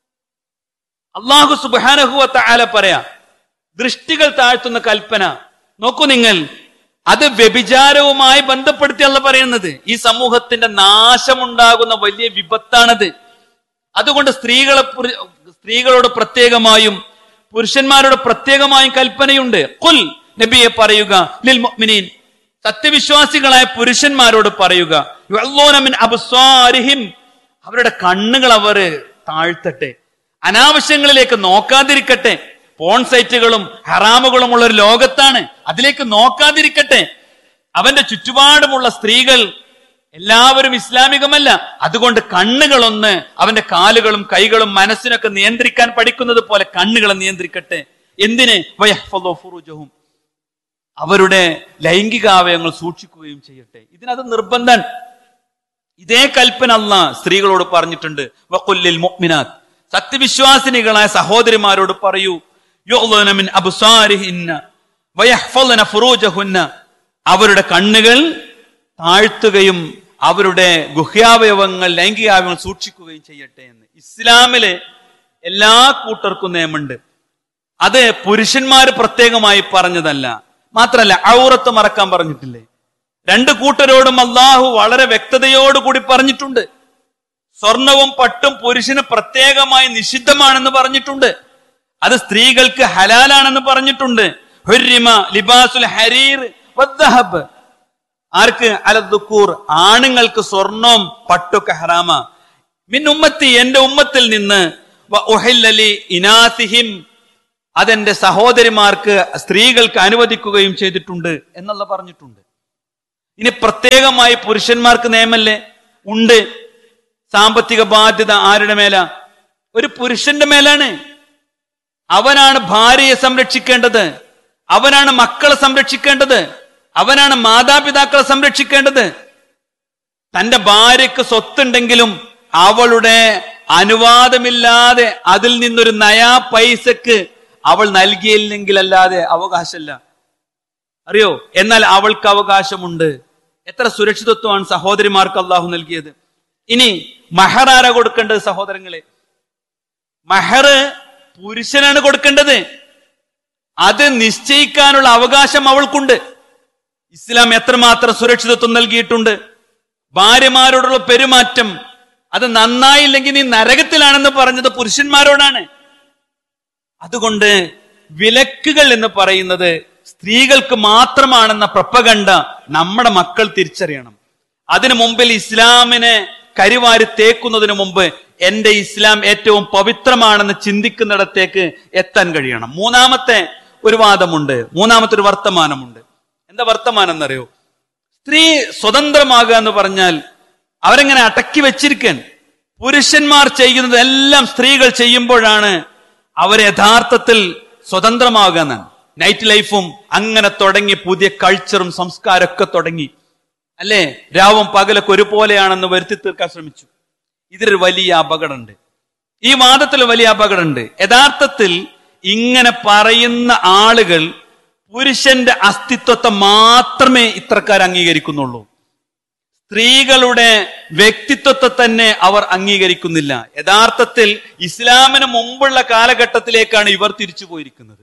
അള്ളാഹു സുബാനഹുവത്ത ആല പറയാ ദൃഷ്ടികൾ താഴ്ത്തുന്ന കൽപ്പന നോക്കൂ നിങ്ങൾ അത് വ്യഭിചാരവുമായി ബന്ധപ്പെടുത്തിയല്ല പറയുന്നത് ഈ സമൂഹത്തിന്റെ നാശമുണ്ടാകുന്ന വലിയ വിപത്താണത് അതുകൊണ്ട് സ്ത്രീകളെ പുര- സ്ത്രീകളോട് പ്രത്യേകമായും പുരുഷന്മാരോട് പ്രത്യേകമായും കൽപ്പനയുണ്ട് കുൽ നബിയെ പറയുക ലിൽ മുഅ്മിനീൻ സത്യവിശ്വാസികളായ പുരുഷന്മാരോട് പറയുക യുഅല്ലൂന മിൻ അബ്സാരിഹിം അവരുടെ കണ്ണുകൾ അവർ താഴ്ത്തട്ടെ അനാവശ്യങ്ങളിലേക്ക് നോക്കാതിരിക്കട്ടെ പോൺ സൈറ്റുകളും ഹറാമുകളും ഉള്ള ഒരു ലോകത്താണ് അതിലേക്ക് നോക്കാതിരിക്കട്ടെ അവന്റെ ചുറ്റുപാടുമുള്ള സ്ത്രീകൾ എല്ലാവരും ഇസ്ലാമികമല്ല അതുകൊണ്ട് കണ്ണുകളൊന്ന് അവന്റെ കാലുകളും കൈകളും മനസ്സിനൊക്കെ നിയന്ത്രിക്കാൻ പഠിക്കുന്നത് പോലെ കണ്ണുകളെ നിയന്ത്രിക്കട്ടെ എന്തിന് വയഹ്ഫളു ഫുറൂജഹും അവരുടെ ലൈംഗികാവയവങ്ങൾ സൂക്ഷിക്കുകയും ചെയ്യട്ടെ ഇതിനത് നിർബന്ധം ഇതേ കൽപ്പന അല്ല സ്ത്രീകളോട് പറഞ്ഞിട്ടുണ്ട് വഖുല്ലിൽ മുഅ്മിനാത്ത് സത്യവിശ്വാസിനികളായ സഹോദരിമാരോട് പറയൂ യുഗ്ളന മിൻ അബ്സാരിഹിന്ന വയഹ്ഫളന ഫുറൂജഹുന്ന അവരുടെ കണ്ണുകൾ താഴ്ത്തുകയും അവരുടെ ഗുഹ്യാവയവങ്ങൾ ലൈംഗികാവയവങ്ങൾ സൂക്ഷിക്കുകയും ചെയ്യട്ടെ എന്ന് ഇസ്ലാമില് എല്ലാ കൂട്ടർക്കും നിയമമുണ്ട് അത് പുരുഷന്മാര് പ്രത്യേകമായി പറഞ്ഞതല്ല മാത്രല്ല ഔറത്ത് മറക്കാൻ പറഞ്ഞിട്ടില്ലേ രണ്ട് കൂട്ടരോടും അള്ളാഹു വളരെ വ്യക്തതയോടുകൂടി പറഞ്ഞിട്ടുണ്ട് സ്വർണവും പട്ടും പുരുഷന് പ്രത്യേകമായി നിഷിദ്ധമാണെന്ന് പറഞ്ഞിട്ടുണ്ട് അത് സ്ത്രീകൾക്ക് ഹലാലാണെന്ന് പറഞ്ഞിട്ടുണ്ട് ഹുരിമ ലിബാസുൽ ഹരീർ വദ്ദഹബ് ആർക്ക് അലദ്ദുക്കൂർ ആണുങ്ങൾക്ക് സ്വർണവും പട്ടൊക്കെ ഹറാമ മിൻ ഉമ്മത്തി എന്റെ ഉമ്മത്തിൽ നിന്ന് വ ഉഹില്ലലി ഇനാസിഹിം അതെന്റെ സഹോദരിമാർക്ക് സ്ത്രീകൾക്ക് അനുവദിക്കുകയും ചെയ്തിട്ടുണ്ട് എന്നുള്ള പറഞ്ഞിട്ടുണ്ട് ഇനി പ്രത്യേകമായി പുരുഷന്മാർക്ക് നിയമല്ലേ ഉണ്ട് സാമ്പത്തിക ബാധ്യത ആരുടെ മേല ഒരു പുരുഷന്റെ മേലാണ് അവനാണ് ഭാര്യയെ സംരക്ഷിക്കേണ്ടത് അവനാണ് മക്കളെ സംരക്ഷിക്കേണ്ടത് അവനാണ് മാതാപിതാക്കളെ സംരക്ഷിക്കേണ്ടത് തന്റെ ഭാര്യയ്ക്ക് സ്വത്തുണ്ടെങ്കിലും അവളുടെ അനുവാദമില്ലാതെ അതിൽ നിന്നൊരു നയാ പൈസക്ക് അവൾ നൽകിയില്ലെങ്കിൽ അല്ലാതെ അവകാശമില്ല അറിയോ എന്നാൽ അവൾക്ക് അവകാശമുണ്ട് എത്ര സുരക്ഷിതത്വമാണ് സഹോദരിമാർക്ക് അള്ളാഹു നൽകിയത് ഇനി മഹർ ആരാ കൊടുക്കേണ്ടത് സഹോദരങ്ങളെ മഹർ പുരുഷനാണ് കൊടുക്കേണ്ടത് അത് നിശ്ചയിക്കാനുള്ള അവകാശം അവൾക്കുണ്ട് ഇസ്ലാം എത്രമാത്രം സുരക്ഷിതത്വം നൽകിയിട്ടുണ്ട് ഭാര്യമാരോടുള്ള പെരുമാറ്റം അത് നന്നായില്ലെങ്കിൽ നീ നരകത്തിലാണെന്ന് പറഞ്ഞത് പുരുഷന്മാരോടാണ് അതുകൊണ്ട് വിലക്കുകൾ എന്ന് പറയുന്നത് സ്ത്രീകൾക്ക് മാത്രമാണെന്ന പ്രപ്പകണ്ട നമ്മുടെ മക്കൾ തിരിച്ചറിയണം അതിനു മുമ്പിൽ ഇസ്ലാമിനെ കരിവാരി തേക്കുന്നതിന് മുമ്പ് എന്റെ ഇസ്ലാം ഏറ്റവും പവിത്രമാണെന്ന് ചിന്തിക്കുന്നിടത്തേക്ക് എത്താൻ കഴിയണം മൂന്നാമത്തെ ഒരു വാദമുണ്ട് മൂന്നാമത്തെ ഒരു വർത്തമാനമുണ്ട് എന്താ വർത്തമാനം എന്നറിയോ സ്ത്രീ സ്വതന്ത്രമാകുക എന്ന് പറഞ്ഞാൽ അവരെങ്ങനെ അടക്കി വെച്ചിരിക്കാൻ പുരുഷന്മാർ ചെയ്യുന്നത് എല്ലാം സ്ത്രീകൾ ചെയ്യുമ്പോഴാണ് അവർ യഥാർത്ഥത്തിൽ സ്വതന്ത്രമാകുക എന്നാണ് നൈറ്റ് ലൈഫും അങ്ങനെ തുടങ്ങി പുതിയ കൾച്ചറും സംസ്കാരമൊക്കെ തുടങ്ങി അല്ലേ രാവും പകലൊക്കെ ഒരുപോലെയാണെന്ന് വരുത്തി തീർക്കാൻ ശ്രമിച്ചു ഇതിലൊരു വലിയ അപകടമുണ്ട് ഈ വാദത്തിൽ വലിയ അപകടമുണ്ട് യഥാർത്ഥത്തിൽ ഇങ്ങനെ പറയുന്ന ആളുകൾ പുരുഷന്റെ അസ്തിത്വത്തെ മാത്രമേ ഇത്രക്കാർ അംഗീകരിക്കുന്നുള്ളൂ സ്ത്രീകളുടെ വ്യക്തിത്വത്തെ തന്നെ അവർ അംഗീകരിക്കുന്നില്ല യഥാർത്ഥത്തിൽ ഇസ്ലാമിന് മുമ്പുള്ള കാലഘട്ടത്തിലേക്കാണ് ഇവർ തിരിച്ചു പോയിരിക്കുന്നത്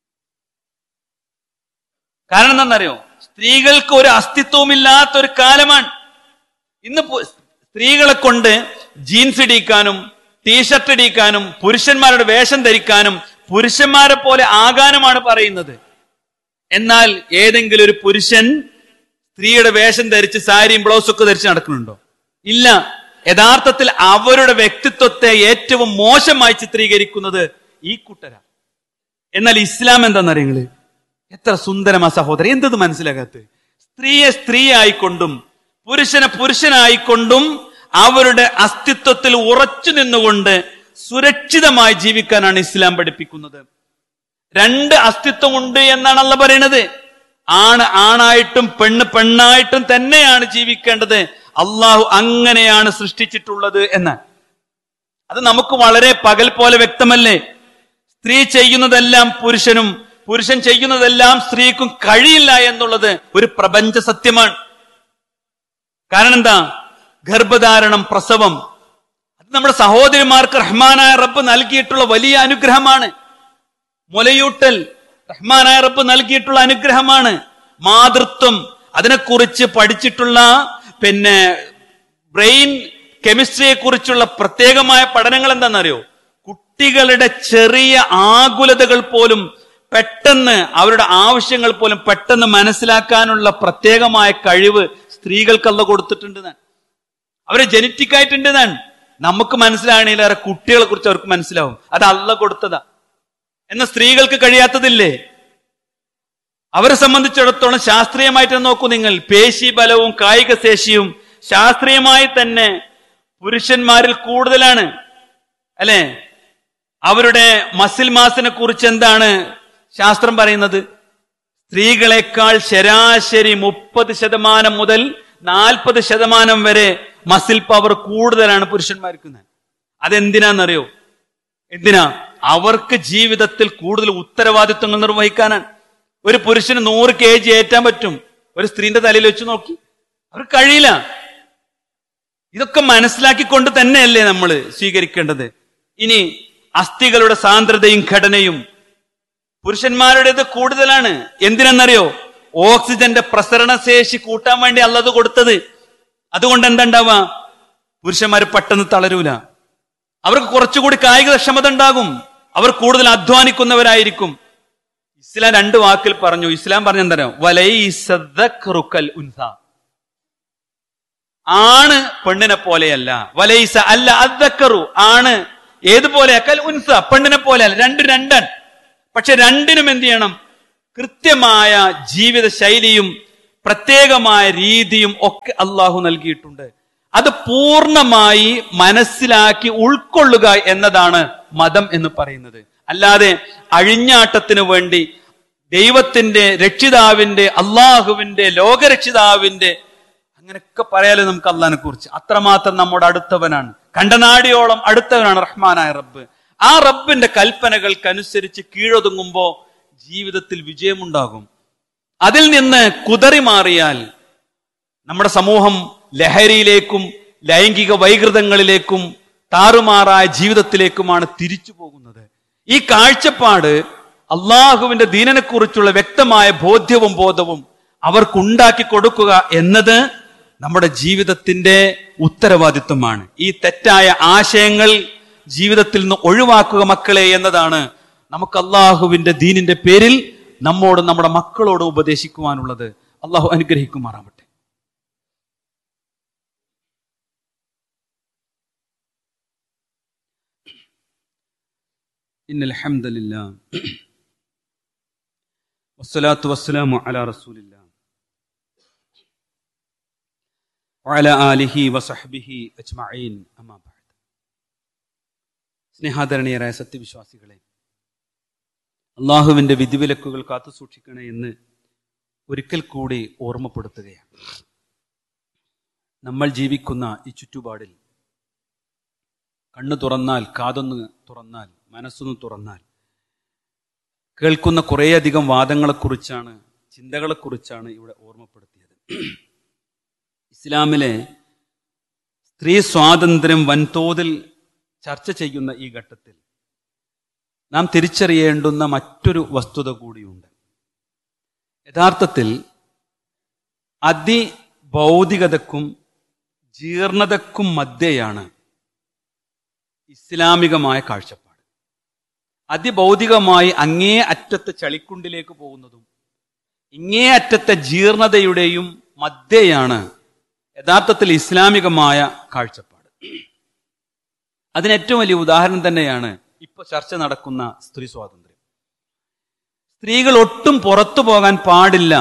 കാരണം എന്താണെന്നറിയോ സ്ത്രീകൾക്ക് ഒരു അസ്തിത്വമില്ലാത്ത ഒരു കാലമാണ് ഇന്ന് പു- സ്ത്രീകളെ കൊണ്ട് ജീൻസ് ഇടിക്കാനും ടീഷർട്ട് ഇടിക്കാനും പുരുഷന്മാരുടെ വേഷം ധരിക്കാനും പുരുഷന്മാരെ പോലെ ആകാനുമാണ് പറയുന്നത് എന്നാൽ ഏതെങ്കിലും ഒരു പുരുഷൻ സ്ത്രീയുടെ വേഷം ധരിച്ച് സാരിയും ബ്ലൗസും ഒക്കെ ധരിച്ച് നടക്കുന്നുണ്ടോ ഇല്ല യഥാർത്ഥത്തിൽ അവരുടെ വ്യക്തിത്വത്തെ ഏറ്റവും മോശമായി ചിത്രീകരിക്കുന്നത് ഈ കൂട്ടര എന്നാൽ ഇസ്ലാം എന്താണെന്നറിയങ്ങള് എത്ര സുന്ദരമാ സഹോദരൻ എന്തത് മനസ്സിലാകാത്ത സ്ത്രീയെ സ്ത്രീ ആയിക്കൊണ്ടും പുരുഷനെ പുരുഷനായിക്കൊണ്ടും അവരുടെ അസ്തിത്വത്തിൽ ഉറച്ചു നിന്നുകൊണ്ട് സുരക്ഷിതമായി ജീവിക്കാനാണ് ഇസ്ലാം പഠിപ്പിക്കുന്നത് രണ്ട് അസ്തിത്വമുണ്ട് എന്നാണ് അല്ല പറയുന്നത് ആണ് ആണായിട്ടും പെണ്ണ് പെണ്ണായിട്ടും തന്നെയാണ് ജീവിക്കേണ്ടത് അള്ളാഹു അങ്ങനെയാണ് സൃഷ്ടിച്ചിട്ടുള്ളത് എന്ന് അത് നമുക്ക് വളരെ പകൽ പോലെ വ്യക്തമല്ലേ സ്ത്രീ ചെയ്യുന്നതെല്ലാം പുരുഷനും പുരുഷൻ ചെയ്യുന്നതെല്ലാം സ്ത്രീക്കും കഴിയില്ല എന്നുള്ളത് ഒരു പ്രപഞ്ച സത്യമാണ് കാരണം എന്താ ഗർഭധാരണം പ്രസവം അത് നമ്മുടെ സഹോദരിമാർക്ക് റഹ്മാനായ റബ്ബ് നൽകിയിട്ടുള്ള വലിയ അനുഗ്രഹമാണ് മുലയൂട്ടൽ റഹ്മാനായ റബ്ബ് നൽകിയിട്ടുള്ള അനുഗ്രഹമാണ് മാതൃത്വം അതിനെക്കുറിച്ച് പഠിച്ചിട്ടുള്ള പിന്നെ ബ്രെയിൻ കെമിസ്ട്രിയെ കുറിച്ചുള്ള പ്രത്യേകമായ പഠനങ്ങൾ എന്താണെന്നറിയോ കുട്ടികളുടെ ചെറിയ ആകുലതകൾ പോലും പെട്ടെന്ന് അവരുടെ ആവശ്യങ്ങൾ പോലും പെട്ടെന്ന് മനസ്സിലാക്കാനുള്ള പ്രത്യേകമായ കഴിവ് സ്ത്രീകൾക്കല്ല കൊടുത്തിട്ടുണ്ട് ഞാൻ അവരെ ജനറ്റിക് ആയിട്ടുണ്ട് ഞാൻ നമുക്ക് മനസ്സിലാകണേലേറെ കുട്ടികളെ കുറിച്ച് അവർക്ക് മനസ്സിലാവും അത് അല്ല കൊടുത്തതാ എന്ന സ്ത്രീകൾക്ക് കഴിയാത്തതില്ലേ അവരെ സംബന്ധിച്ചിടത്തോളം ശാസ്ത്രീയമായിട്ട് നോക്കൂ നിങ്ങൾ പേശി ബലവും കായിക ശേഷിയും ശാസ്ത്രീയമായി തന്നെ പുരുഷന്മാരിൽ കൂടുതലാണ് അല്ലെ അവരുടെ മസിൽ മാസിനെ കുറിച്ച് എന്താണ് ശാസ്ത്രം പറയുന്നത് സ്ത്രീകളെക്കാൾ ശരാശരി മുപ്പത് ശതമാനം മുതൽ നാൽപ്പത് ശതമാനം വരെ മസിൽ പവർ കൂടുതലാണ് പുരുഷന്മാർക്ക് അതെന്തിനാന്നറിയോ എന്തിനാ അവർക്ക് ജീവിതത്തിൽ കൂടുതൽ ഉത്തരവാദിത്വങ്ങൾ നിർവഹിക്കാനാണ് ഒരു പുരുഷന് നൂറ് കെ ജി ഏറ്റാൻ പറ്റും ഒരു സ്ത്രീന്റെ തലയിൽ വെച്ച് നോക്കി അവർക്ക് കഴിയില്ല ഇതൊക്കെ മനസ്സിലാക്കിക്കൊണ്ട് തന്നെയല്ലേ നമ്മൾ സ്വീകരിക്കേണ്ടത് ഇനി അസ്ഥികളുടെ സാന്ദ്രതയും ഘടനയും പുരുഷന്മാരുടേത് കൂടുതലാണ് എന്തിനെന്നറിയോ ഓക്സിജന്റെ പ്രസരണശേഷി കൂട്ടാൻ വേണ്ടി അല്ലത് കൊടുത്തത് അതുകൊണ്ട് എന്താണ്ടാവുക പുരുഷന്മാർ പെട്ടെന്ന് തളരൂല അവർക്ക് കുറച്ചുകൂടി കായികക്ഷമത ഉണ്ടാകും അവർ കൂടുതൽ അധ്വാനിക്കുന്നവരായിരിക്കും ഇസ്ലാം രണ്ട് വാക്കിൽ പറഞ്ഞു ഇസ്ലാം പറഞ്ഞ എന്താ വലൈസൽ ഉൻസ ആണ് പെണ്ണിനെ പോലെയല്ല വലൈസ അല്ല അദ്ദക്കറു ആണ് ഏതുപോലെ കൽ ഉൻസ പെണ്ണിനെ പോലെയല്ല രണ്ടും രണ്ടാണ് പക്ഷെ രണ്ടിനും എന്ത് ചെയ്യണം കൃത്യമായ ജീവിത ശൈലിയും പ്രത്യേകമായ രീതിയും ഒക്കെ അള്ളാഹു നൽകിയിട്ടുണ്ട് അത് പൂർണ്ണമായി മനസ്സിലാക്കി ഉൾക്കൊള്ളുക എന്നതാണ് മതം എന്ന് പറയുന്നത് അല്ലാതെ അഴിഞ്ഞാട്ടത്തിന് വേണ്ടി ദൈവത്തിന്റെ രക്ഷിതാവിന്റെ അള്ളാഹുവിന്റെ ലോകരക്ഷിതാവിന്റെ അങ്ങനെയൊക്കെ പറയാലോ നമുക്ക് അള്ളഹാനെ കുറിച്ച് അത്രമാത്രം നമ്മുടെ അടുത്തവനാണ് കണ്ടനാടിയോളം അടുത്തവനാണ് റഹ്മാനായ റബ്ബ് ആ റബ്ബിന്റെ കൽപ്പനകൾക്കനുസരിച്ച് കീഴൊതുങ്ങുമ്പോ ജീവിതത്തിൽ വിജയമുണ്ടാകും അതിൽ നിന്ന് കുതറി മാറിയാൽ നമ്മുടെ സമൂഹം ലഹരിയിലേക്കും ലൈംഗിക വൈകൃതങ്ങളിലേക്കും താറുമാറായ ജീവിതത്തിലേക്കുമാണ് തിരിച്ചു പോകുന്നത് ഈ കാഴ്ചപ്പാട് അള്ളാഹുവിന്റെ ദീനനെക്കുറിച്ചുള്ള വ്യക്തമായ ബോധ്യവും ബോധവും അവർക്കുണ്ടാക്കി കൊടുക്കുക എന്നത് നമ്മുടെ ജീവിതത്തിന്റെ ഉത്തരവാദിത്വമാണ് ഈ തെറ്റായ ആശയങ്ങൾ ജീവിതത്തിൽ നിന്ന് ഒഴിവാക്കുക മക്കളെ എന്നതാണ് നമുക്ക് അള്ളാഹുവിന്റെ ദീനിന്റെ പേരിൽ നമ്മോട് നമ്മുടെ മക്കളോട് ഉപദേശിക്കുവാനുള്ളത് അള്ളാഹു അനുഗ്രഹിക്കുമാറാവട്ടെ إن الحمد لله والصلاة والسلام على رسول الله وعلى آله وصحبه أجمعين أما بعد സ്നേഹാദരണീയരായ സത്യവിശ്വാസികളെ അള്ളാഹുവിന്റെ വിധിവിലക്കുകൾ കാത്തു സൂക്ഷിക്കണേ എന്ന് ഒരിക്കൽ കൂടി ഓർമ്മപ്പെടുത്തുകയാണ് നമ്മൾ ജീവിക്കുന്ന ഈ ചുറ്റുപാടിൽ കണ്ണു തുറന്നാൽ കാതൊന്ന് തുറന്നാൽ മനസ്സൊന്ന് തുറന്നാൽ കേൾക്കുന്ന കുറേയധികം വാദങ്ങളെക്കുറിച്ചാണ് ചിന്തകളെക്കുറിച്ചാണ് ഇവിടെ ഓർമ്മപ്പെടുത്തിയത് ഇസ്ലാമിലെ സ്ത്രീ സ്വാതന്ത്ര്യം വൻതോതിൽ ചർച്ച ചെയ്യുന്ന ഈ ഘട്ടത്തിൽ നാം തിരിച്ചറിയേണ്ടുന്ന മറ്റൊരു വസ്തുത കൂടിയുണ്ട് യഥാർത്ഥത്തിൽ അതിഭൗതികതക്കും ജീർണതക്കും മധ്യയാണ് ഇസ്ലാമികമായ കാഴ്ചപ്പാട് അതിഭൗതികമായി അങ്ങേ അറ്റത്തെ ചളിക്കുണ്ടിലേക്ക് പോകുന്നതും ഇങ്ങേ അറ്റത്തെ ജീർണതയുടെയും മധ്യയാണ് യഥാർത്ഥത്തിൽ ഇസ്ലാമികമായ കാഴ്ചപ്പാട് അതിന് ഏറ്റവും വലിയ ഉദാഹരണം തന്നെയാണ് ഇപ്പൊ ചർച്ച നടക്കുന്ന സ്ത്രീ സ്വാതന്ത്ര്യം സ്ത്രീകൾ ഒട്ടും പുറത്തു പോകാൻ പാടില്ല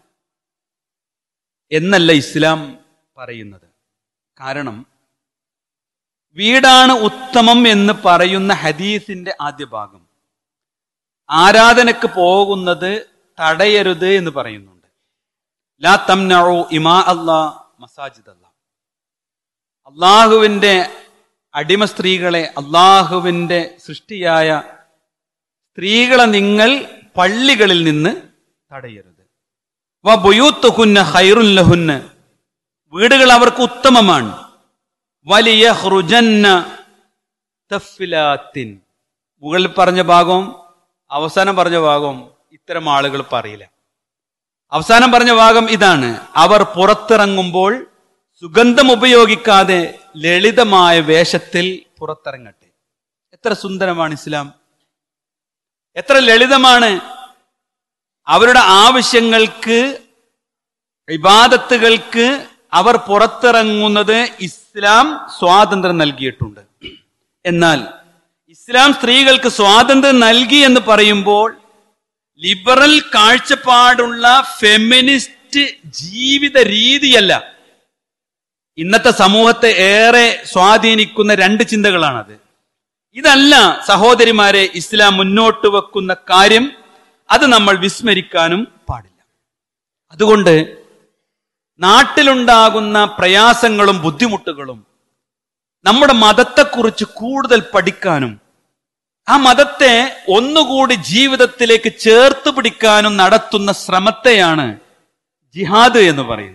എന്നല്ല ഇസ്ലാം പറയുന്നത് കാരണം വീടാണ് ഉത്തമം എന്ന് പറയുന്ന ഹദീസിന്റെ ആദ്യ ഭാഗം ആരാധനക്ക് പോകുന്നത് തടയരുത് എന്ന് പറയുന്നുണ്ട് ലാ തംനഉ ഇമാ അല്ലാ മസാജിദ് അല്ലാ അള്ളാഹുവിന്റെ അടിമ സ്ത്രീകളെ അള്ളാഹുവിന്റെ സൃഷ്ടിയായ സ്ത്രീകളെ നിങ്ങൾ പള്ളികളിൽ നിന്ന് തടയരുത് വ ബുയൂത്തുഹുന്ന ഹൈറുല്ലഹുന്ന വീടുകൾ അവർക്ക് ഉത്തമമാണ് വലിയ ഹൃജന്ന തഫ്ലാത്തിൻ മുകളിൽ പറഞ്ഞ ഭാഗവും അവസാനം പറഞ്ഞ ഭാഗവും ഇത്തരം ആളുകൾ പറയില്ല അവസാനം പറഞ്ഞ ഭാഗം ഇതാണ് അവർ പുറത്തിറങ്ങുമ്പോൾ സുഗന്ധം ഉപയോഗിക്കാതെ ലളിതമായ വേഷത്തിൽ പുറത്തിറങ്ങട്ടെ എത്ര സുന്ദരമാണ് ഇസ്ലാം എത്ര ലളിതമാണ് അവരുടെ ആവശ്യങ്ങൾക്ക് ഇബാദത്തുകൾക്ക് അവർ പുറത്തിറങ്ങുന്നത് ഇസ്ലാം സ്വാതന്ത്ര്യം നൽകിയിട്ടുണ്ട് എന്നാൽ ഇസ്ലാം സ്ത്രീകൾക്ക് സ്വാതന്ത്ര്യം നൽകി എന്ന് പറയുമ്പോൾ ലിബറൽ കാഴ്ചപ്പാടുള്ള ഫെമിനിസ്റ്റ് ജീവിത രീതിയല്ല ഇന്നത്തെ സമൂഹത്തെ ഏറെ സ്വാധീനിക്കുന്ന രണ്ട് ചിന്തകളാണത് ഇതല്ല സഹോദരിമാരെ ഇസ്ലാം മുന്നോട്ട് വെക്കുന്ന കാര്യം അത് നമ്മൾ വിസ്മരിക്കാനും പാടില്ല അതുകൊണ്ട് നാട്ടിലുണ്ടാകുന്ന പ്രയാസങ്ങളും ബുദ്ധിമുട്ടുകളും നമ്മുടെ മതത്തെക്കുറിച്ച് കൂടുതൽ പഠിക്കാനും ആ മതത്തെ ഒന്നുകൂടി ജീവിതത്തിലേക്ക് ചേർത്ത് പിടിക്കാനും നടത്തുന്ന ശ്രമത്തെയാണ് ജിഹാദ് എന്ന് പറയുന്നത്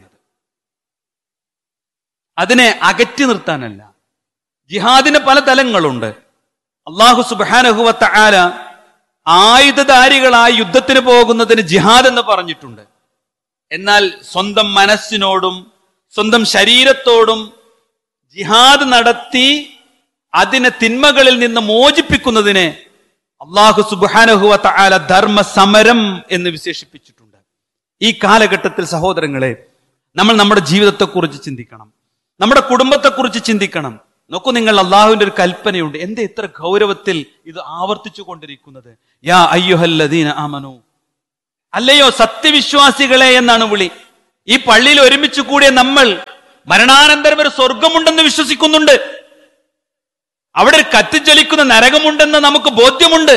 അതിനെ അകറ്റി നിർത്താനല്ല ജിഹാദിന് പല തലങ്ങളുണ്ട് അള്ളാഹു സുബാനഹുവത്ത ആല ആയുധധാരികളായി യുദ്ധത്തിന് പോകുന്നതിന് ജിഹാദ് എന്ന് പറഞ്ഞിട്ടുണ്ട് എന്നാൽ സ്വന്തം മനസ്സിനോടും സ്വന്തം ശരീരത്തോടും ജിഹാദ് നടത്തി അതിനെ തിന്മകളിൽ നിന്ന് മോചിപ്പിക്കുന്നതിനെ അള്ളാഹു സുബാനഹുവത്ത ആല ധർമ്മ സമരം എന്ന് വിശേഷിപ്പിച്ചിട്ടുണ്ട് ഈ കാലഘട്ടത്തിൽ സഹോദരങ്ങളെ നമ്മൾ നമ്മുടെ ജീവിതത്തെക്കുറിച്ച് ചിന്തിക്കണം നമ്മുടെ കുടുംബത്തെക്കുറിച്ച് ചിന്തിക്കണം നോക്കൂ നിങ്ങൾ അള്ളാഹുവിന്റെ ഒരു കൽപ്പനയുണ്ട് എന്തേ ഇത്ര ഗൗരവത്തിൽ ഇത് ആവർത്തിച്ചു കൊണ്ടിരിക്കുന്നത് യാ അയ്യുഹല്ലദീന ആമനു അല്ലയോ സത്യവിശ്വാസികളെ എന്നാണ് വിളി ഈ പള്ളിയിൽ ഒരുമിച്ച് കൂടിയ നമ്മൾ മരണാനന്തരം ഒരു സ്വർഗമുണ്ടെന്ന് വിശ്വസിക്കുന്നുണ്ട് അവിടെ ഒരു കത്തിജ്വലിക്കുന്ന നരകമുണ്ടെന്ന് നമുക്ക് ബോധ്യമുണ്ട്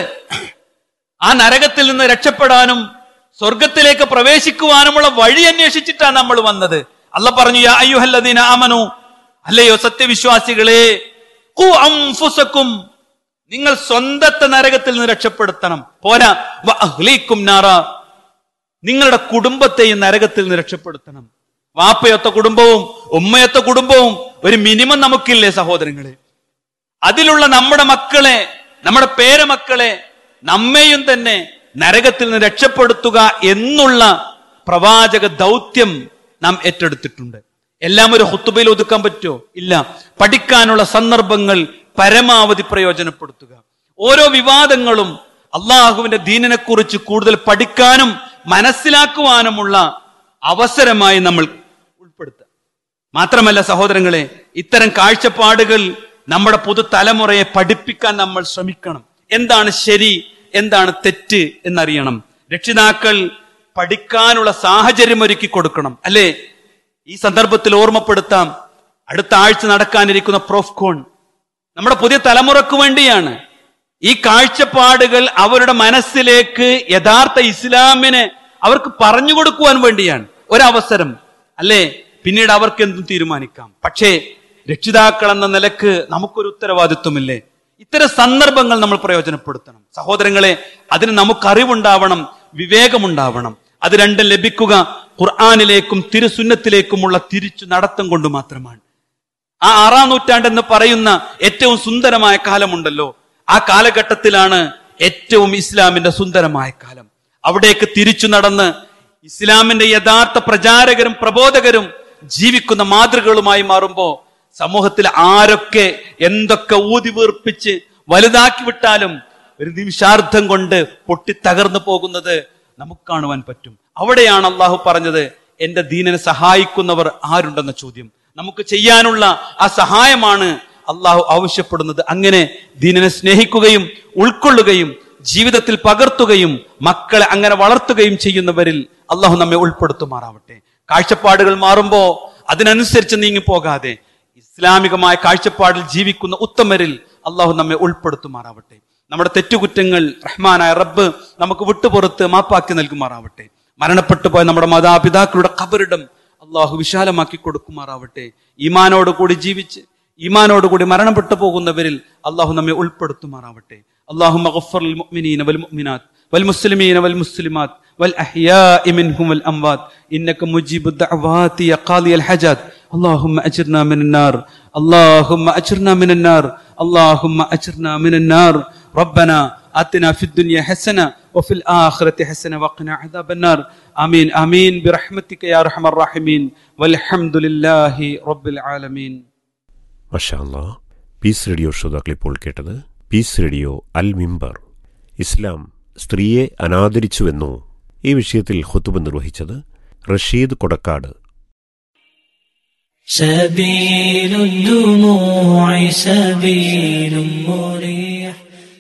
ആ നരകത്തിൽ നിന്ന് രക്ഷപ്പെടാനും സ്വർഗത്തിലേക്ക് പ്രവേശിക്കുവാനുമുള്ള വഴി അന്വേഷിച്ചിട്ടാണ് നമ്മൾ വന്നത് അല്ല പറഞ്ഞു യാ അയ്യുഹല്ലദീന ആമനു അല്ലയോ സത്യവിശ്വാസികളെ ഖു അൻഫുസക്കും നിങ്ങൾ സ്വന്തത്തെ നരകത്തിൽ നിന്ന് രക്ഷപ്പെടുത്തണം പോരാ വ അഹ്ലീക്കും നാറ നിങ്ങളുടെ കുടുംബത്തെയും നരകത്തിൽ നിന്ന് രക്ഷപ്പെടുത്തണം വാപ്പയൊത്ത കുടുംബവും ഉമ്മയൊത്ത കുടുംബവും ഒരു മിനിമം നമുക്കില്ലേ സഹോദരങ്ങളെ അതിലുള്ള നമ്മുടെ മക്കളെ നമ്മുടെ പേരമക്കളെ നമ്മെയും തന്നെ നരകത്തിൽ നിന്ന് രക്ഷപ്പെടുത്തുക എന്നുള്ള പ്രവാചക ദൗത്യം നാം ഏറ്റെടുത്തിട്ടുണ്ട് എല്ലാം ഒരു ഹുത്തുബയിൽ ഒതുക്കാൻ പറ്റുമോ ഇല്ല പഠിക്കാനുള്ള സന്ദർഭങ്ങൾ പരമാവധി പ്രയോജനപ്പെടുത്തുക ഓരോ വിവാദങ്ങളും അള്ളാഹുവിന്റെ ദീനിനെ കുറിച്ച് കൂടുതൽ പഠിക്കാനും മനസ്സിലാക്കുവാനുമുള്ള അവസരമായി നമ്മൾ ഉൾപ്പെടുത്തുക മാത്രമല്ല സഹോദരങ്ങളെ ഇത്തരം കാഴ്ചപ്പാടുകൾ നമ്മുടെ പുതുതലമുറയെ പഠിപ്പിക്കാൻ നമ്മൾ ശ്രമിക്കണം എന്താണ് ശരി എന്താണ് തെറ്റ് എന്നറിയണം രക്ഷിതാക്കൾ പഠിക്കാനുള്ള സാഹചര്യം ഒരുക്കി കൊടുക്കണം അല്ലേ ഈ സന്ദർഭത്തിൽ ഓർമ്മപ്പെടുത്താം അടുത്ത ആഴ്ച നടക്കാനിരിക്കുന്ന പ്രോഫ്കോൺ നമ്മുടെ പുതിയ തലമുറക്ക് വേണ്ടിയാണ് ഈ കാഴ്ചപ്പാടുകൾ അവരുടെ മനസ്സിലേക്ക് യഥാർത്ഥ ഇസ്ലാമിനെ അവർക്ക് പറഞ്ഞു കൊടുക്കുവാൻ വേണ്ടിയാണ് ഒരവസരം അല്ലേ പിന്നീട് അവർക്ക് എന്തും തീരുമാനിക്കാം പക്ഷേ രക്ഷിതാക്കൾ എന്ന നിലക്ക് നമുക്കൊരു ഉത്തരവാദിത്വമില്ലേ ഇത്തരം സന്ദർഭങ്ങൾ നമ്മൾ പ്രയോജനപ്പെടുത്തണം സഹോദരങ്ങളെ അതിന് നമുക്ക് അറിവുണ്ടാവണം വിവേകമുണ്ടാവണം അത് രണ്ടും ലഭിക്കുക ഖുർആാനിലേക്കും തിരുസുന്നത്തിലേക്കുമുള്ള തിരിച്ചു നടത്തം കൊണ്ട് മാത്രമാണ് ആ ആറാം നൂറ്റാണ്ടെന്ന് പറയുന്ന ഏറ്റവും സുന്ദരമായ കാലമുണ്ടല്ലോ ആ കാലഘട്ടത്തിലാണ് ഏറ്റവും ഇസ്ലാമിന്റെ സുന്ദരമായ കാലം അവിടേക്ക് തിരിച്ചു നടന്ന് ഇസ്ലാമിന്റെ യഥാർത്ഥ പ്രചാരകരും പ്രബോധകരും ജീവിക്കുന്ന മാതൃകകളുമായി മാറുമ്പോ സമൂഹത്തിൽ ആരൊക്കെ എന്തൊക്കെ ഊതി വീർപ്പിച്ച് വലുതാക്കി വിട്ടാലും ഒരു നിമിഷാർത്ഥം കൊണ്ട് പൊട്ടിത്തകർന്നു പോകുന്നത് നമുക്ക് കാണുവാൻ പറ്റും അവിടെയാണ് അള്ളാഹു പറഞ്ഞത് എന്റെ ദീനനെ സഹായിക്കുന്നവർ ആരുണ്ടെന്ന ചോദ്യം നമുക്ക് ചെയ്യാനുള്ള ആ സഹായമാണ് അള്ളാഹു ആവശ്യപ്പെടുന്നത് അങ്ങനെ ദീനിനെ സ്നേഹിക്കുകയും ഉൾക്കൊള്ളുകയും ജീവിതത്തിൽ പകർത്തുകയും മക്കളെ അങ്ങനെ വളർത്തുകയും ചെയ്യുന്നവരിൽ അള്ളാഹു നമ്മെ ഉൾപ്പെടുത്തുമാറാവട്ടെ കാഴ്ചപ്പാടുകൾ മാറുമ്പോ അതിനനുസരിച്ച് നീങ്ങി പോകാതെ ഇസ്ലാമികമായ കാഴ്ചപ്പാടിൽ ജീവിക്കുന്ന ഉത്തമരിൽ അള്ളാഹു നമ്മെ ഉൾപ്പെടുത്തുമാറാവട്ടെ നമ്മുടെ തെറ്റുകുറ്റങ്ങൾ റഹ്മാനായ റബ്ബ് നമുക്ക് വിട്ടുപുറത്ത് മാപ്പാക്കി നൽകുമാറാവട്ടെ മരണപ്പെട്ടു പോയ നമ്മുടെ മാതാപിതാക്കളുടെ കബറിടം അള്ളാഹു വിശാലമാക്കി കൊടുക്കുമാറാവട്ടെ ഈമാനോട് കൂടി ജീവിച്ച് ഈമാനോട് കൂടി മരണപ്പെട്ടു പോകുന്നവരിൽ അള്ളാഹു നമ്മെ ഉൾപ്പെടുത്തുമാറാവട്ടെ അള്ളാഹു والمؤمنات والمسلمين والمسلمات والأحياء منهم والأموات إنك مجيب الدعوات يا قاضي الحاجات اللهم أجرنا من النار اللهم أجرنا من النار اللهم أجرنا من النار ربنا آتنا في الدنيا حسنة وفي الآخرة حسنة وقنا عذاب النار آمين آمين برحمتك يا أرحم الراحمين والحمد لله رب العالمين മഷാല്ലാ പീസ് റേഡിയോ ശ്രോതാക്കൾ ഇപ്പോൾ കേട്ടത് പീസ് റേഡിയോ അൽ മിമ്പർ ഇസ്ലാം സ്ത്രീയെ അനാദരിച്ചുവെന്നോ ഈ വിഷയത്തിൽ ഹുത്തുബ നിർവഹിച്ചത് റഷീദ് കൊടക്കാട് سبيل الدموع سبيل مريح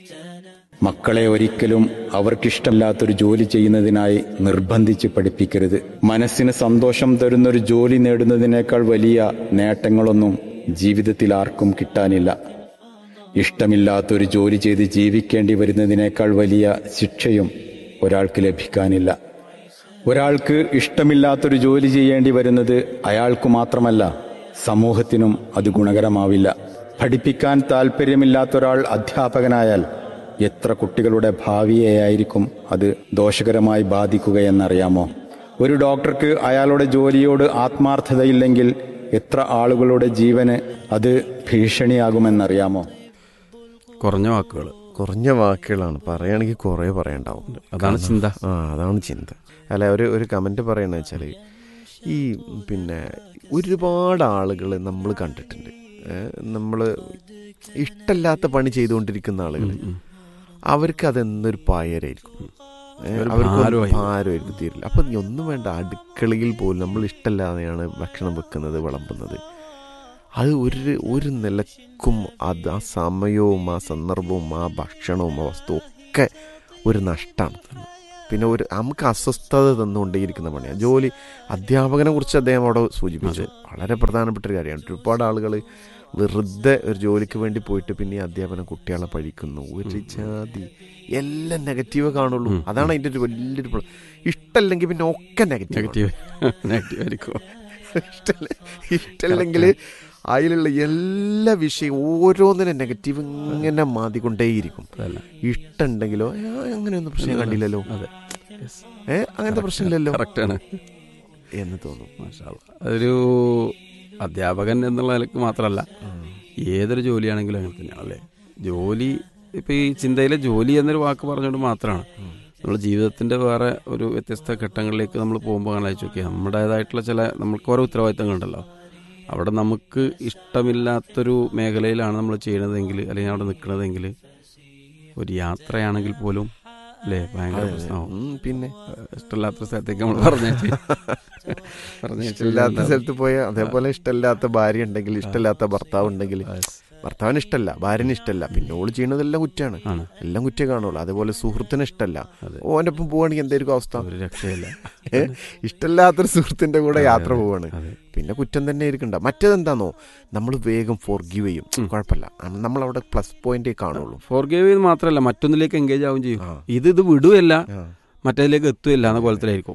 മക്കളെ ഒരിക്കലും അവർക്കിഷ്ടമില്ലാത്തൊരു ജോലി ചെയ്യുന്നതിനായി നിർബന്ധിച്ച് പഠിപ്പിക്കരുത് മനസ്സിന് സന്തോഷം തരുന്നൊരു ജോലി നേടുന്നതിനേക്കാൾ വലിയ നേട്ടങ്ങളൊന്നും ജീവിതത്തിൽ ആർക്കും കിട്ടാനില്ല ഇഷ്ടമില്ലാത്തൊരു ജോലി ചെയ്ത് ജീവിക്കേണ്ടി വരുന്നതിനേക്കാൾ വലിയ ശിക്ഷയും ഒരാൾക്ക് ലഭിക്കാനില്ല ഒരാൾക്ക് ഇഷ്ടമില്ലാത്തൊരു ജോലി ചെയ്യേണ്ടി വരുന്നത് അയാൾക്ക് മാത്രമല്ല സമൂഹത്തിനും അത് ഗുണകരമാവില്ല പഠിപ്പിക്കാൻ താല്പര്യമില്ലാത്ത ഒരാൾ അധ്യാപകനായാൽ എത്ര കുട്ടികളുടെ ഭാവിയെയായിരിക്കും അത് ദോഷകരമായി ബാധിക്കുകയെന്നറിയാമോ ഒരു ഡോക്ടർക്ക് അയാളുടെ ജോലിയോട് ആത്മാർത്ഥതയില്ലെങ്കിൽ എത്ര ആളുകളുടെ ജീവന് അത് ഭീഷണിയാകുമെന്നറിയാമോ കുറഞ്ഞ വാക്കുകൾ കുറഞ്ഞ വാക്കുകളാണ് പറയുകയാണെങ്കിൽ കുറേ പറയണ്ടാവും അതാണ് ചിന്ത ആ അതാണ് ചിന്ത അല്ല ഒരു ഒരു കമൻറ്റ് പറയണ വെച്ചാൽ ഈ പിന്നെ ഒരുപാട് ആളുകൾ നമ്മൾ കണ്ടിട്ടുണ്ട് നമ്മൾ ഇഷ്ടമില്ലാത്ത പണി ചെയ്തുകൊണ്ടിരിക്കുന്ന ആളുകൾ അവർക്ക് അതെന്നൊരു പായരായിരിക്കും ഏ, ഒരു അവർക്ക് ഒരു ഭാരമായി. ഭാരമായിരിക്കും തീരില്ല അപ്പം ഇനി ഒന്നും വേണ്ട അടുക്കളയിൽ പോലും നമ്മൾ ഇഷ്ടമില്ലാതെയാണ് ഭക്ഷണം വെക്കുന്നത് വിളമ്പുന്നത് അത് ഒരു ഒരു നിലക്കും അത് ആ സമയവും ആ സന്ദർഭവും ആ ഭക്ഷണവും ആ വസ്തുവും ഒക്കെ ഒരു നഷ്ടമാണ് പിന്നെ ഒരു നമുക്ക് അസ്വസ്ഥത തന്നുകൊണ്ടേയിരിക്കുന്ന പണിയാണ് ജോലി അധ്യാപകനെ കുറിച്ച് അദ്ദേഹം അവിടെ സൂചിപ്പിച്ചു വളരെ പ്രധാനപ്പെട്ട ഒരു കാര്യമാണ് ഒരുപാട് ആളുകൾ വെറുതെ ഒരു ജോലിക്ക് വേണ്ടി പോയിട്ട് പിന്നെ ഈ അധ്യാപനം കുട്ടികളെ പഴിക്കുന്നു ഒരു ജാതി എല്ലാം നെഗറ്റീവ് കാണുള്ളൂ അതാണ് അതിൻ്റെ ഒരു വലിയൊരു പ്ര- ഇഷ്ടമല്ലെങ്കിൽ പിന്നെ ഒക്കെ നെഗറ്റീവ് നെഗറ്റീവ് നെഗറ്റീവ് ആയിരിക്കും ഇഷ്ടല്ല ഇഷ്ടമല്ലെങ്കിൽ അതിലുള്ള എല്ലാ വിഷയം ഓരോന്നിനും നെഗറ്റീവ് ഇങ്ങനെ മാതിക്കൊണ്ടേയിരിക്കും അതല്ല. ഇഷ്ടമുണ്ടെങ്കിലോ "ഏ, അങ്ങനെയൊന്നും പ്രശ്നം കണ്ടില്ലല്ലോ അതെ ഏ അങ്ങനത്തെ പ്രശ്നമില്ലല്ലോ കറക്റ്റാണ് എന്ന് തോന്നും മാഷാ അല്ലാ. അതൊരു അധ്യാപകൻ എന്നുള്ള നിലക്ക് മാത്രമല്ല ഏതൊരു ജോലിയാണെങ്കിലും അങ്ങനെ തന്നെയാണ് അല്ലേ ജോലി ഇപ്പം ഈ ചിന്തയിലെ ജോലി എന്നൊരു വാക്ക് പറഞ്ഞുകൊണ്ട് മാത്രമാണ് നമ്മൾ ജീവിതത്തിൻ്റെ വേറെ ഒരു വ്യത്യസ്ത ഘട്ടങ്ങളിലേക്ക് നമ്മൾ പോകുമ്പോൾ അങ്ങനെ അയച്ചു നോക്കിയാൽ നമ്മുടേതായിട്ടുള്ള ചില നമുക്ക് ഓരോ ഉത്തരവാദിത്തങ്ങളുണ്ടല്ലോ അവിടെ നമുക്ക് ഇഷ്ടമില്ലാത്തൊരു മേഖലയിലാണ് നമ്മൾ ചെയ്യണതെങ്കിൽ അല്ലെങ്കിൽ അവിടെ നിൽക്കണതെങ്കിൽ ഒരു യാത്രയാണെങ്കിൽ പോലും അല്ലേ ഭയങ്കര പ്രശ്നമാവും ഉം, പിന്നെ ഇഷ്ടമില്ലാത്ത സ്ഥലത്തേക്ക് നമ്മൾ പറഞ്ഞേച്ച് ഇഷ്ടമില്ലാത്ത സ്ഥലത്ത് പോയ അതേപോലെ ഇഷ്ടമില്ലാത്ത ഭാര്യ ഉണ്ടെങ്കിൽ ഇഷ്ടമില്ലാത്ത ഭർത്താവ് ഉണ്ടെങ്കിൽ ഭർത്താവിന് ഇഷ്ടമല്ല ഭാര്യന് ഇഷ്ടമല്ല പിന്നെ ഓള് ചെയ്യണതെല്ലാം കുറ്റാണ് ആണ്. എല്ലാം കുറ്റേ കാണുള്ളൂ അതേപോലെ സുഹൃത്തിന് ഇഷ്ടമല്ല ഓൻ്റെ ഒപ്പം പോവാണെങ്കിൽ എന്തായിരിക്കും അവസ്ഥ ഒരു രക്ഷയില്ല ഏ? ഇഷ്ടമില്ലാത്തൊരു സുഹൃത്തിന്റെ കൂടെ യാത്ര പോവാണ് അതെ. പിന്നെ കുറ്റം തന്നെ ഇരിക്കണ്ട മറ്റേതെന്താണോ നമ്മൾ വേഗം ഫോർഗീവ് ചെയ്യും കുഴപ്പമില്ല നമ്മൾ അവിടെ പ്ലസ് പോയിന്റേ കാണുള്ളൂ ഫോർഗേവ് ചെയ്ത് മാത്രമല്ല മറ്റൊന്നിലേക്ക് എൻഗേജ് ആവും ചെയ്യും ഇത് ഇത് വിടുകയല്ല ആ. മറ്റേതിലേക്ക് എത്തുകയില്ല എന്ന കോലത്തിലായിരിക്കും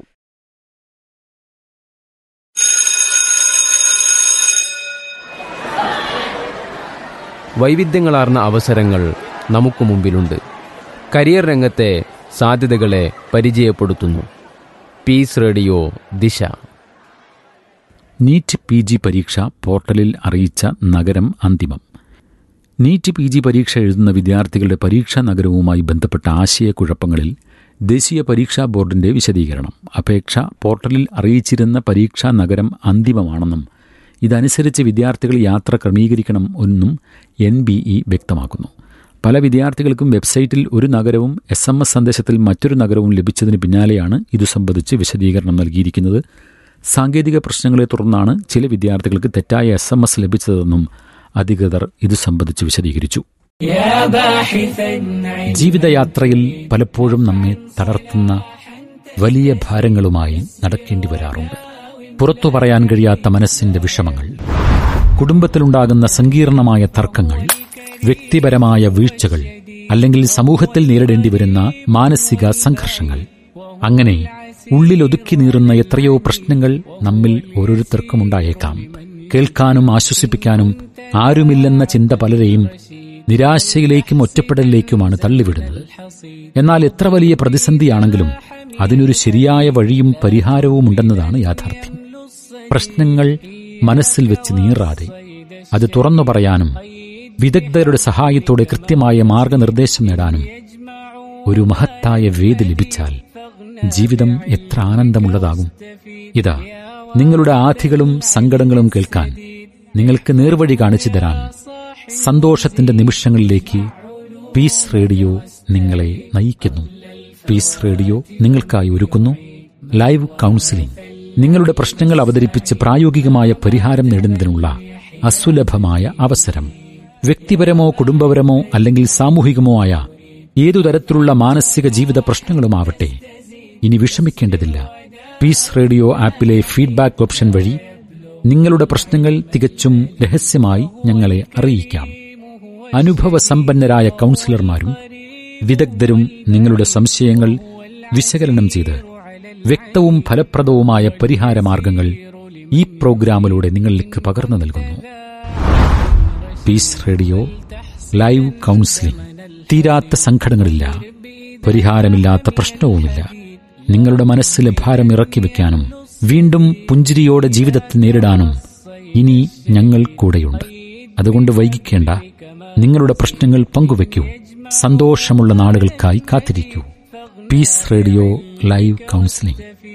വൈവിധ്യങ്ങളാർന്ന അവസരങ്ങൾ നമുക്ക് മുമ്പിലുണ്ട് കരിയർ രംഗത്തെ സാധ്യതകളെ പരിചയപ്പെടുത്തുന്നു peace radio Disha NEET P G പരീക്ഷ പോർട്ടലിൽ അറിയിച്ച നഗരം അന്തിമം നീറ്റ് പി ജി പരീക്ഷ എഴുതുന്ന വിദ്യാർത്ഥികളുടെ പരീക്ഷാ നഗരവുമായി ബന്ധപ്പെട്ട ആശയക്കുഴപ്പങ്ങളിൽ ദേശീയ പരീക്ഷാ ബോർഡിന്റെ വിശദീകരണം അപേക്ഷ പോർട്ടലിൽ അറിയിച്ചിരുന്ന പരീക്ഷാ നഗരം അന്തിമമാണെന്നും ഇതനുസരിച്ച് വിദ്യാർത്ഥികൾ യാത്ര ക്രമീകരിക്കണം എന്നും എൻ ബി ഇ വ്യക്തമാക്കുന്നു പല വിദ്യാർത്ഥികൾക്കും വെബ്സൈറ്റിൽ ഒരു നഗരവും എസ് എം എസ് സന്ദേശത്തിൽ മറ്റൊരു നഗരവും ലഭിച്ചതിന് പിന്നാലെയാണ് ഇതു സംബന്ധിച്ച് വിശദീകരണം നൽകിയിരിക്കുന്നത് സാങ്കേതിക പ്രശ്നങ്ങളെ തുടർന്നാണ് ചില വിദ്യാർത്ഥികൾക്ക് തെറ്റായ എസ് എം എസ് ലഭിച്ചതെന്നും അധികൃതർ ഇത് സംബന്ധിച്ച് വിശദീകരിച്ചു يا باحثا عن ജീവിതയാത്രയിൽ പലപ്പോഴും നമ്മെ തളർത്തുന്ന വലിയ ഭാരങ്ങളുമായി നടക്കേണ്ടി വരാറുണ്ട് പുറത്തു പറയാൻ കഴിയാത്ത മനസ്സിന്റെ വിഷമങ്ങൾ കുടുംബത്തിലുണ്ടാകുന്ന സങ്കീർണമായ തർക്കങ്ങൾ വ്യക്തിപരമായ വീഴ്ചകൾ അല്ലെങ്കിൽ സമൂഹത്തിൽ നേരിടേണ്ടി വരുന്ന മാനസിക സംഘർഷങ്ങൾ അങ്ങനെ ഉള്ളിലൊതുക്കി നീറുന്ന എത്രയോ പ്രശ്നങ്ങൾ നമ്മിൽ ഓരോരുത്തർക്കും ഉണ്ടായേക്കാം കേൾക്കാനും ആശ്വസിപ്പിക്കാനും ആരുമില്ലെന്ന ചിന്ത പലരെയും നിരാശയിലേക്കും ഒറ്റപ്പെടലിലേക്കുമാണ് തള്ളിവിടുന്നത് എന്നാൽ എത്ര വലിയ പ്രതിസന്ധിയാണെങ്കിലും അതിനൊരു ശരിയായ വഴിയും പരിഹാരവും ഉണ്ടെന്നതാണ് യാഥാർത്ഥ്യം പ്രശ്നങ്ങൾ മനസ്സിൽ വെച്ച് നീറാതെ അത് തുറന്നു പറയാനും വിദഗ്ധരുടെ സഹായത്തോടെ കൃത്യമായ മാർഗനിർദ്ദേശം നേടാനും ഒരു മഹത്തായ വേദി ലഭിച്ചാൽ ജീവിതം എത്ര ആനന്ദമുള്ളതാകും ഇതാ നിങ്ങളുടെ ആധികളും സങ്കടങ്ങളും കേൾക്കാൻ നിങ്ങൾക്ക് നേർവഴി കാണിച്ചു തരാൻ സന്തോഷത്തിന്റെ നിമിഷങ്ങളിലേക്ക് പീസ് റേഡിയോ നിങ്ങളെ നയിക്കുന്നു പീസ് റേഡിയോ നിങ്ങൾക്കായി ഒരുക്കുന്നു ലൈവ് കൗൺസിലിംഗ് നിങ്ങളുടെ പ്രശ്നങ്ങൾ അവതരിപ്പിച്ച് പ്രായോഗികമായ പരിഹാരം നേടുന്നതിനുള്ള അസുലഭമായ അവസരം വ്യക്തിപരമോ കുടുംബപരമോ അല്ലെങ്കിൽ സാമൂഹികമോ ആയ ഏതു തരത്തിലുള്ള മാനസിക ജീവിത പ്രശ്നങ്ങളുമാവട്ടെ ഇനി വിഷമിക്കേണ്ടതില്ല പീസ് റേഡിയോ ആപ്പിലെ ഫീഡ്ബാക്ക് ഓപ്ഷൻ വഴി നിങ്ങളുടെ പ്രശ്നങ്ങൾ തികച്ചും രഹസ്യമായി ഞങ്ങളെ അറിയിക്കാം അനുഭവസമ്പന്നരായ കൗൺസിലർമാരും വിദഗ്ധരും നിങ്ങളുടെ സംശയങ്ങൾ വിശകലനം ചെയ്ത് വ്യക്തവും ഫലപ്രദവുമായ പരിഹാരമാർഗങ്ങൾ ഈ പ്രോഗ്രാമിലൂടെ നിങ്ങളിലേക്ക് പകർന്നു നൽകുന്നു പീസ് റേഡിയോ ലൈവ് കൗൺസിലിംഗ് തീരാത്ത സങ്കടങ്ങളില്ല പരിഹാരമില്ലാത്ത പ്രശ്നവുമില്ല നിങ്ങളുടെ മനസ്സിലെ ഭാരം ഇറക്കി വെക്കാനും വീണ്ടും പുഞ്ചിരിയോടെ ജീവിതത്തെ നേരിടാനും ഇനി ഞങ്ങൾ കൂടെയുണ്ട് അതുകൊണ്ട് വൈകിക്കേണ്ട നിങ്ങളുടെ പ്രശ്നങ്ങൾ പങ്കുവെക്കൂ സന്തോഷമുള്ള നാളുകൾക്കായി കാത്തിരിക്കൂ പീസ് റേഡിയോ ലൈവ് കൗൺസിലിംഗ്